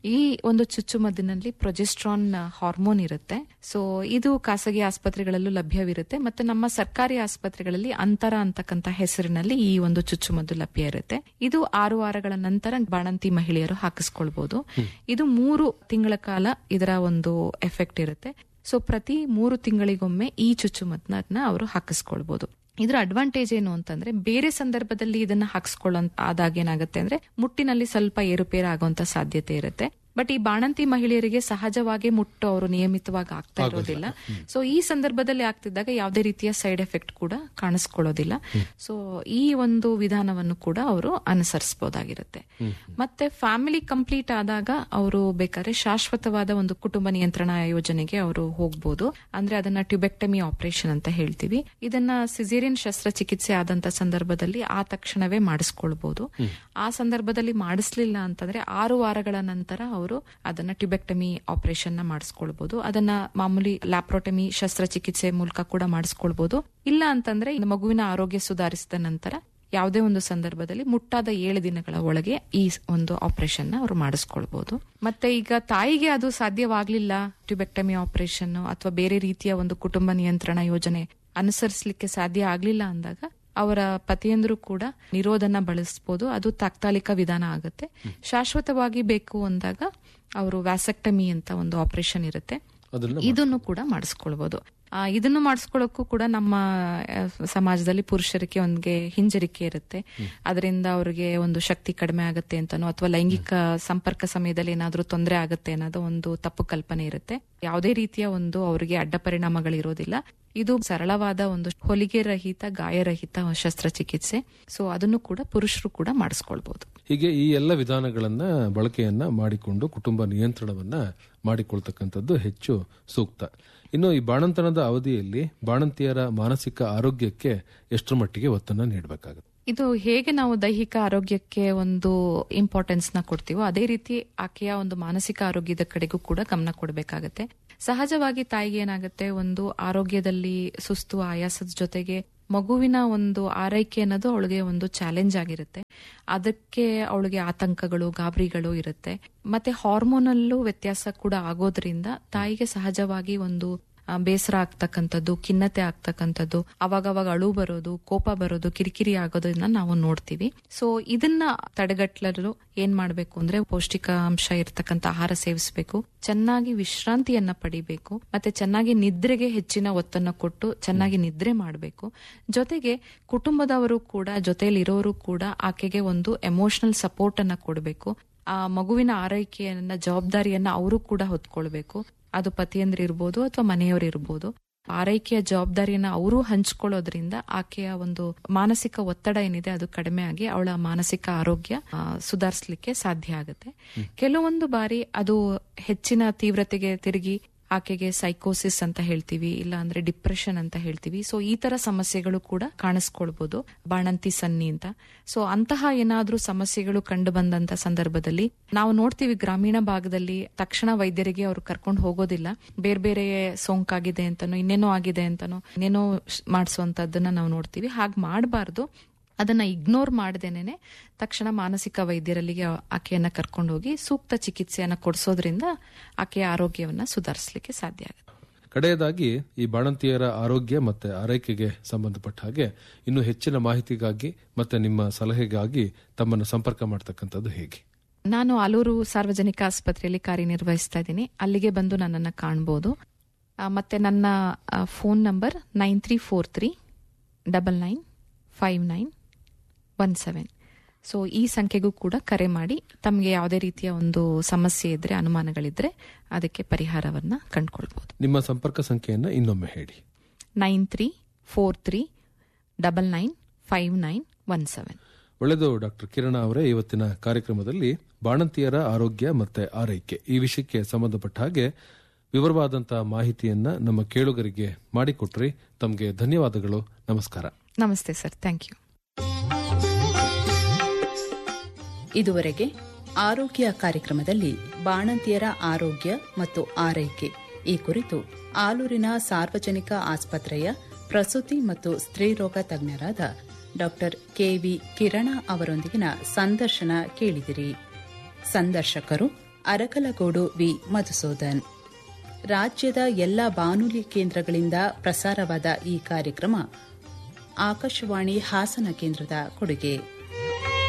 [SPEAKER 4] ಈ ಒಂದು ಚುಚ್ಚುಮದ್ದಿನಲ್ಲಿ ಪ್ರೊಜೆಸ್ಟ್ರಾನ್ ಹಾರ್ಮೋನ್ ಇರುತ್ತೆ ಸೊ ಇದು ಖಾಸಗಿ ಆಸ್ಪತ್ರೆಗಳಲ್ಲೂ ಲಭ್ಯವಿರುತ್ತೆ ಮತ್ತೆ ನಮ್ಮ ಸರ್ಕಾರಿ ಆಸ್ಪತ್ರೆಗಳಲ್ಲಿ ಅಂತರ ಅಂತಕ್ಕಂತ ಹೆಸರಿನಲ್ಲಿ ಈ ಒಂದು ಚುಚ್ಚುಮದ್ದು ಲಭ್ಯ ಇರುತ್ತೆ ಇದು ಆರು ವಾರಗಳ ನಂತರ ಬಾಣಂತಿ ಮಹಿಳೆಯರು ಹಾಕಿಸ್ಕೊಳ್ಬಹುದು ಇದು ಮೂರು ತಿಂಗಳ ಕಾಲ ಇದರ ಒಂದು ಎಫೆಕ್ಟ್ ಇರುತ್ತೆ ಸೊ ಪ್ರತಿ ಮೂರು ತಿಂಗಳಿಗೊಮ್ಮೆ ಈ ಚುಚ್ಚುಮದ್ದನ್ನ ಅವರು ಹಾಕಿಸ್ಕೊಳ್ಬಹುದು ಇದ್ರ ಅಡ್ವಾಂಟೇಜ್ ಏನು ಅಂತಂದ್ರೆ ಬೇರೆ ಸಂದರ್ಭದಲ್ಲಿ ಇದನ್ನ ಹಾಕ್ಸ್ಕೊಳ್ಳೋ ಆದಾಗ ಏನಾಗುತ್ತೆ ಅಂದ್ರೆ ಮುಟ್ಟಿನಲ್ಲಿ ಸ್ವಲ್ಪ ಏರುಪೇರು ಆಗುವಂತ ಸಾಧ್ಯತೆ ಇರುತ್ತೆ ಬಟ್ ಈ ಬಾಣಂತಿ ಮಹಿಳೆಯರಿಗೆ ಸಹಜವಾಗಿ ಮುಟ್ಟು ಅವರು ನಿಯಮಿತವಾಗಿ ಆಗ್ತಾ ಇರೋದಿಲ್ಲ ಸೊ ಈ ಸಂದರ್ಭದಲ್ಲಿ ಆಗ್ತಿದ್ದಾಗ ಯಾವುದೇ ರೀತಿಯ ಸೈಡ್ ಎಫೆಕ್ಟ್ ಕೂಡ ಕಾಣಿಸ್ಕೊಳ್ಳೋದಿಲ್ಲ ಸೊ ಈ ಒಂದು ವಿಧಾನವನ್ನು ಕೂಡ ಅವರು ಅನುಸರಿಸಬಹುದಾಗಿರುತ್ತೆ ಮತ್ತೆ ಫ್ಯಾಮಿಲಿ ಕಂಪ್ಲೀಟ್ ಆದಾಗ ಅವರು ಬೇಕಾದ್ರೆ ಶಾಶ್ವತವಾದ ಒಂದು ಕುಟುಂಬ ನಿಯಂತ್ರಣ ಯೋಜನೆಗೆ ಅವರು ಹೋಗ್ಬೋದು ಅಂದ್ರೆ ಅದನ್ನ ಟ್ಯೂಬೆಕ್ಟಮಿ ಆಪರೇಷನ್ ಅಂತ ಹೇಳ್ತೀವಿ ಇದನ್ನ ಸಿಸೇರಿಯನ್ ಶಸ್ತ್ರಚಿಕಿತ್ಸೆ ಆದಂತ ಸಂದರ್ಭದಲ್ಲಿ ಆ ತಕ್ಷಣವೇ ಮಾಡಿಸ್ಕೊಳ್ಬಹುದು ಆ ಸಂದರ್ಭದಲ್ಲಿ ಮಾಡಿಸ್ಲಿಲ್ಲ ಅಂತಂದ್ರೆ ಆರು ವಾರಗಳ ನಂತರ ಅವರು ಅದನ್ನ ಟ್ಯೂಬೆಕ್ಟಮಿ ಆಪರೇಷನ್ ನ ಮಾಡಿಸ್ಕೊಳ್ಬಹುದು ಅದನ್ನ ಮಾಮೂಲಿ ಲ್ಯಾಪ್ರೋಟಮಿ ಶಸ್ತ್ರಚಿಕಿತ್ಸೆ ಮೂಲಕ ಕೂಡ ಮಾಡಿಸ್ಕೊಳ್ಬಹುದು ಇಲ್ಲ ಅಂತಂದ್ರೆ ಈ ಮಗುವಿನ ಆರೋಗ್ಯ ಸುಧಾರಿಸಿದ ನಂತರ ಯಾವುದೇ ಒಂದು ಸಂದರ್ಭದಲ್ಲಿ ಮುಟ್ಟಾದ ಏಳು ದಿನಗಳ ಒಳಗೆ ಈ ಒಂದು ಆಪರೇಷನ್ ನ ಅವರು ಮಾಡಿಸ್ಕೊಳ್ಬಹುದು ಮತ್ತೆ ಈಗ ತಾಯಿಗೆ ಅದು ಸಾಧ್ಯವಾಗ್ಲಿಲ್ಲ ಟ್ಯೂಬೆಕ್ಟಮಿ ಆಪರೇಷನ್ ಅಥವಾ ಬೇರೆ ರೀತಿಯ ಒಂದು ಕುಟುಂಬ ನಿಯಂತ್ರಣ ಯೋಜನೆ ಅನುಸರಿಸಲಿಕ್ಕೆ ಸಾಧ್ಯ ಆಗ್ಲಿಲ್ಲ ಅಂದಾಗ ಅವರ ಪತಿಯಂದ್ರು ಕೂಡ ನಿರೋಧನ ಬಳಸಬಹುದು ಅದು ತಾತ್ಕಾಲಿಕ ವಿಧಾನ ಆಗುತ್ತೆ ಶಾಶ್ವತವಾಗಿ ಬೇಕು ಅಂದಾಗ ಅವರು ವ್ಯಾಸೆಕ್ಟಮಿ ಅಂತ ಒಂದು ಆಪರೇಷನ್ ಇರುತ್ತೆ
[SPEAKER 3] ಅದನ್ನ
[SPEAKER 4] ಇದನ್ನು ಕೂಡ ಮಾಡಿಸ್ಕೊಳ್ಬಹುದು ಆ, ಇದನ್ನು ಮಾಡಿಸ್ಕೊಳ್ಳೋಕ್ಕೂ ಕೂಡ ನಮ್ಮ ಆ, ಸಮಾಜದಲ್ಲಿ ಪುರುಷರಿಗೆ ಒಂದ್ಗೆ ಹಿಂಜರಿಕೆ ಇರುತ್ತೆ ಅದರಿಂದ ಅವ್ರಿಗೆ ಒಂದು ಶಕ್ತಿ ಕಡಿಮೆ ಆಗುತ್ತೆ ಅಂತಾನೋ ಅಥವಾ ಲೈಂಗಿಕ ಸಂಪರ್ಕ ಸಮಯದಲ್ಲಿ ಏನಾದ್ರೂ ತೊಂದರೆ ಆಗುತ್ತೆ ಅನ್ನೋದು ಒಂದು ತಪ್ಪು ಕಲ್ಪನೆ ಇರುತ್ತೆ ಯಾವುದೇ ರೀತಿಯ ಒಂದು ಅವರಿಗೆ ಅಡ್ಡ ಪರಿಣಾಮಗಳಿರೋದಿಲ್ಲ ಇದು ಸರಳವಾದ ಒಂದು ಹೊಲಿಗೆ ರಹಿತ ಗಾಯರಹಿತ ಶಸ್ತ್ರಚಿಕಿತ್ಸೆ ಸೊ ಅದನ್ನು ಕೂಡ ಪುರುಷರು ಕೂಡ ಮಾಡಿಸ್ಕೊಳ್ಬಹುದು
[SPEAKER 3] ಹೀಗೆ ಈ ಎಲ್ಲ ವಿಧಾನಗಳನ್ನ ಬಳಕೆಯನ್ನ ಮಾಡಿಕೊಂಡು ಕುಟುಂಬ ನಿಯಂತ್ರಣವನ್ನ ಮಾಡಿಕೊಳ್ತಕ್ಕಂಥದ್ದು ಹೆಚ್ಚು ಸೂಕ್ತ ಇನ್ನು ಈ ಬಾಣಂತನದ ಅವಧಿಯಲ್ಲಿ ಬಾಣಂತಿಯರ ಮಾನಸಿಕ ಆರೋಗ್ಯಕ್ಕೆ ಎಷ್ಟರ ಮಟ್ಟಿಗೆ ಒತ್ತನ್ನ ನೀಡಬೇಕಾಗುತ್ತೆ
[SPEAKER 4] ಇದು ಹೇಗೆ ನಾವು ದೈಹಿಕ ಆರೋಗ್ಯಕ್ಕೆ ಒಂದು ಇಂಪಾರ್ಟೆನ್ಸ್ ನ ಕೊಡ್ತೀವೋ ಅದೇ ರೀತಿ ಆಕೆಯ ಒಂದು ಮಾನಸಿಕ ಆರೋಗ್ಯದ ಕಡೆಗೂ ಕೂಡ ಗಮನ ಕೊಡಬೇಕಾಗತ್ತೆ ಸಹಜವಾಗಿ ತಾಯಿಗೆ ಏನಾಗುತ್ತೆ ಒಂದು ಆರೋಗ್ಯದಲ್ಲಿ ಸುಸ್ತು ಆಯಾಸದ ಜೊತೆಗೆ ಮಗುವಿನ ಒಂದು ಆರೈಕೆ ಅನ್ನೋದು ಅವಳಿಗೆ ಒಂದು ಚಾಲೆಂಜ್ ಆಗಿರುತ್ತೆ ಅದಕ್ಕೆ ಅವಳಿಗೆ ಆತಂಕಗಳು ಗಾಬರಿಗಳು ಇರುತ್ತೆ ಮತ್ತೆ ಹಾರ್ಮೋನಲ್ಲೂ ವ್ಯತ್ಯಾಸ ಕೂಡ ಆಗೋದ್ರಿಂದ ತಾಯಿಗೆ ಸಹಜವಾಗಿ ಒಂದು ಆ, ಬೇಸರ ಆಗ್ತಕ್ಕಂಥದ್ದು ಖಿನ್ನತೆ ಆಗ್ತಕ್ಕಂಥದ್ದು ಅವಾಗವಾಗ ಅಳು ಬರೋದು ಕೋಪ ಬರೋದು ಕಿರಿಕಿರಿ ಆಗೋದನ್ನ ನಾವು ನೋಡ್ತೀವಿ ಸೊ ಇದನ್ನ ತಡೆಗಟ್ಟಲು ಏನ್ ಮಾಡ್ಬೇಕು ಅಂದ್ರೆ ಪೌಷ್ಟಿಕಾಂಶ ಇರ್ತಕ್ಕಂಥ ಆಹಾರ ಸೇವಿಸಬೇಕು ಚೆನ್ನಾಗಿ ವಿಶ್ರಾಂತಿಯನ್ನ ಪಡಿಬೇಕು ಮತ್ತೆ ಚೆನ್ನಾಗಿ ನಿದ್ರೆಗೆ ಹೆಚ್ಚಿನ ಒತ್ತನ್ನು ಕೊಟ್ಟು ಚೆನ್ನಾಗಿ ನಿದ್ರೆ ಮಾಡಬೇಕು ಜೊತೆಗೆ ಕುಟುಂಬದವರು ಕೂಡ ಜೊತೆಯಲ್ಲಿರೋರು ಕೂಡ ಆಕೆಗೆ ಒಂದು ಎಮೋಷನಲ್ ಸಪೋರ್ಟ್ ಅನ್ನ ಕೊಡಬೇಕು ಆ ಮಗುವಿನ ಆರೈಕೆಯನ್ನ ಜವಾಬ್ದಾರಿಯನ್ನ ಅವರು ಕೂಡ ಹೊತ್ಕೊಳ್ಬೇಕು ಅದು ಪತಿಯಂದ್ರ ಇರ್ಬೋದು ಅಥವಾ ಮನೆಯವರು ಇರ್ಬೋದು ಆರೈಕೆಯ ಜವಾಬ್ದಾರಿಯನ್ನ ಅವರು ಹಂಚ್ಕೊಳ್ಳೋದ್ರಿಂದ ಆಕೆಯ ಒಂದು ಮಾನಸಿಕ ಒತ್ತಡ ಏನಿದೆ ಅದು ಕಡಿಮೆ ಆಗಿ ಅವಳ ಮಾನಸಿಕ ಆರೋಗ್ಯ ಆ, ಸುಧಾರಿಸ್ಲಿಕ್ಕೆ ಸಾಧ್ಯ ಆಗುತ್ತೆ ಕೆಲವೊಂದು ಬಾರಿ ಅದು ಹೆಚ್ಚಿನ ತೀವ್ರತೆಗೆ ತಿರುಗಿ ಆಕೆಗೆ ಸೈಕೋಸಿಸ್ ಅಂತ ಹೇಳ್ತೀವಿ ಇಲ್ಲ ಅಂದ್ರೆ ಡಿಪ್ರೆಷನ್ ಅಂತ ಹೇಳ್ತೀವಿ ಸೊ ಈ ತರ ಸಮಸ್ಯೆಗಳು ಕೂಡ ಕಾಣಿಸ್ಕೊಳ್ಬಹುದು ಬಾಣಂತಿ ಸನ್ನಿ ಅಂತ ಸೊ ಅಂತಹ ಏನಾದ್ರೂ ಸಮಸ್ಯೆಗಳು ಕಂಡು ಬಂದಂತ ಸಂದರ್ಭದಲ್ಲಿ ನಾವು ನೋಡ್ತೀವಿ ಗ್ರಾಮೀಣ ಭಾಗದಲ್ಲಿ ತಕ್ಷಣ ವೈದ್ಯರಿಗೆ ಅವರು ಕರ್ಕೊಂಡು ಹೋಗೋದಿಲ್ಲ ಬೇರೆ ಬೇರೆ ಸೋಂಕಾಗಿದೆ ಅಂತಾನೋ ಇನ್ನೇನೋ ಆಗಿದೆ ಅಂತಾನೋ ಇನ್ನೇನೋ ಮಾಡಿಸುವಂತದ್ದನ್ನ ನಾವು ನೋಡ್ತೀವಿ ಹಾಗೆ ಮಾಡಬಾರ್ದು ಅದನ್ನ ಇಗ್ನೋರ್ ಮಾಡದೇನೆ ತಕ್ಷಣ ಮಾನಸಿಕ ವೈದ್ಯರಲ್ಲಿಗೆ ಆಕೆಯನ್ನ ಕರ್ಕೊಂಡು ಹೋಗಿ ಸೂಕ್ತ ಚಿಕಿತ್ಸೆಯನ್ನ ಕೊಡಿಸೋದ್ರಿಂದ ಆಕೆಯ ಆರೋಗ್ಯವನ್ನ ಸುಧಾರಿಸಲಿಕ್ಕೆ ಸಾಧ್ಯ ಆಗುತ್ತೆ
[SPEAKER 3] ಕಡೆಯದಾಗಿ ಈ ಬಾಣಂತಿಯರ ಆರೋಗ್ಯ ಮತ್ತೆ ಆರೈಕೆಗೆ ಸಂಬಂಧಪಟ್ಟ ಹಾಗೆ ಇನ್ನು ಹೆಚ್ಚಿನ ಮಾಹಿತಿಗಾಗಿ ಮತ್ತೆ ನಿಮ್ಮ ಸಲಹೆಗಾಗಿ ತಮ್ಮನ್ನು ಸಂಪರ್ಕ ಮಾಡ್ತಕ್ಕಂಥದ್ದು ಹೇಗೆ
[SPEAKER 4] ನಾನು ಆಲೂರು ಸಾರ್ವಜನಿಕ ಆಸ್ಪತ್ರೆಯಲ್ಲಿ ಕಾರ್ಯನಿರ್ವಹಿಸ್ತಾ ಇದ್ದೀನಿ ಅಲ್ಲಿಗೆ ಬಂದು ನನ್ನನ್ನು ಕಾಣ್ಬೋದು ಆ, ಮತ್ತೆ ನನ್ನ phone number nine three four three double nine five nine one seven so ಈ ಸಂಖ್ಯೆಗೂ ಕೂಡ ಕರೆ ಮಾಡಿ ತಮಗೆ ಯಾವುದೇ ರೀತಿಯ ಒಂದು ಸಮಸ್ಯೆ ಇದ್ರೆ ಅನುಮಾನಗಳಿದ್ರೆ ಅದಕ್ಕೆ ಪರಿಹಾರವನ್ನ ಕಂಡುಕೊಳ್ಬಹುದು
[SPEAKER 3] ನಿಮ್ಮ ಸಂಪರ್ಕ ಸಂಖ್ಯೆಯನ್ನ ಇನ್ನೊಮ್ಮೆ ಹೇಳಿ
[SPEAKER 4] nine three four three double nine five nine one seven
[SPEAKER 3] ಒಳ್ಳೆಯದು ಡಾಕ್ಟರ್ ಕಿರಣ ಅವರೇ ಇವತ್ತಿನ ಕಾರ್ಯಕ್ರಮದಲ್ಲಿ ಬಾಣಂತಿಯರ ಆರೋಗ್ಯ ಮತ್ತೆ ಆರೈಕೆ ಈ ವಿಷಯಕ್ಕೆ ಸಂಬಂಧಪಟ್ಟ ಹಾಗೆ ವಿವರವಾದಂತಹ ಮಾಹಿತಿಯನ್ನ ನಮ್ಮ ಕೇಳುಗರಿಗೆ ಮಾಡಿಕೊಟ್ರಿ ತಮಗೆ ಧನ್ಯವಾದಗಳು ನಮಸ್ಕಾರ
[SPEAKER 4] ನಮಸ್ತೆ ಸರ್ ಥ್ಯಾಂಕ್ ಯು
[SPEAKER 2] ಇದುವರೆಗೆ ಆರೋಗ್ಯ ಕಾರ್ಯಕ್ರಮದಲ್ಲಿ ಬಾಣಂತಿಯರ ಆರೋಗ್ಯ ಮತ್ತು ಆರೈಕೆ ಈ ಕುರಿತು ಆಲೂರಿನ ಸಾರ್ವಜನಿಕ ಆಸ್ಪತ್ರೆಯ ಪ್ರಸೂತಿ ಮತ್ತು ಸ್ತ್ರೀರೋಗ ತಜ್ಞರಾದ ಡಾಕ್ಟರ್ ಕೆವಿ ಕಿರಣ ಅವರೊಂದಿಗಿನ ಸಂದರ್ಶನ ಕೇಳಿದಿರಿ ಸಂದರ್ಶಕರು ಅರಕಲಗೂಡು ವಿ ಮಧುಸೂದನ್ ರಾಜ್ಯದ ಎಲ್ಲ ಬಾನುಲಿ ಕೇಂದ್ರಗಳಿಂದ ಪ್ರಸಾರವಾದ ಈ ಕಾರ್ಯಕ್ರಮ ಆಕಾಶವಾಣಿ ಹಾಸನ ಕೇಂದ್ರದ ಕೊಡುಗೆ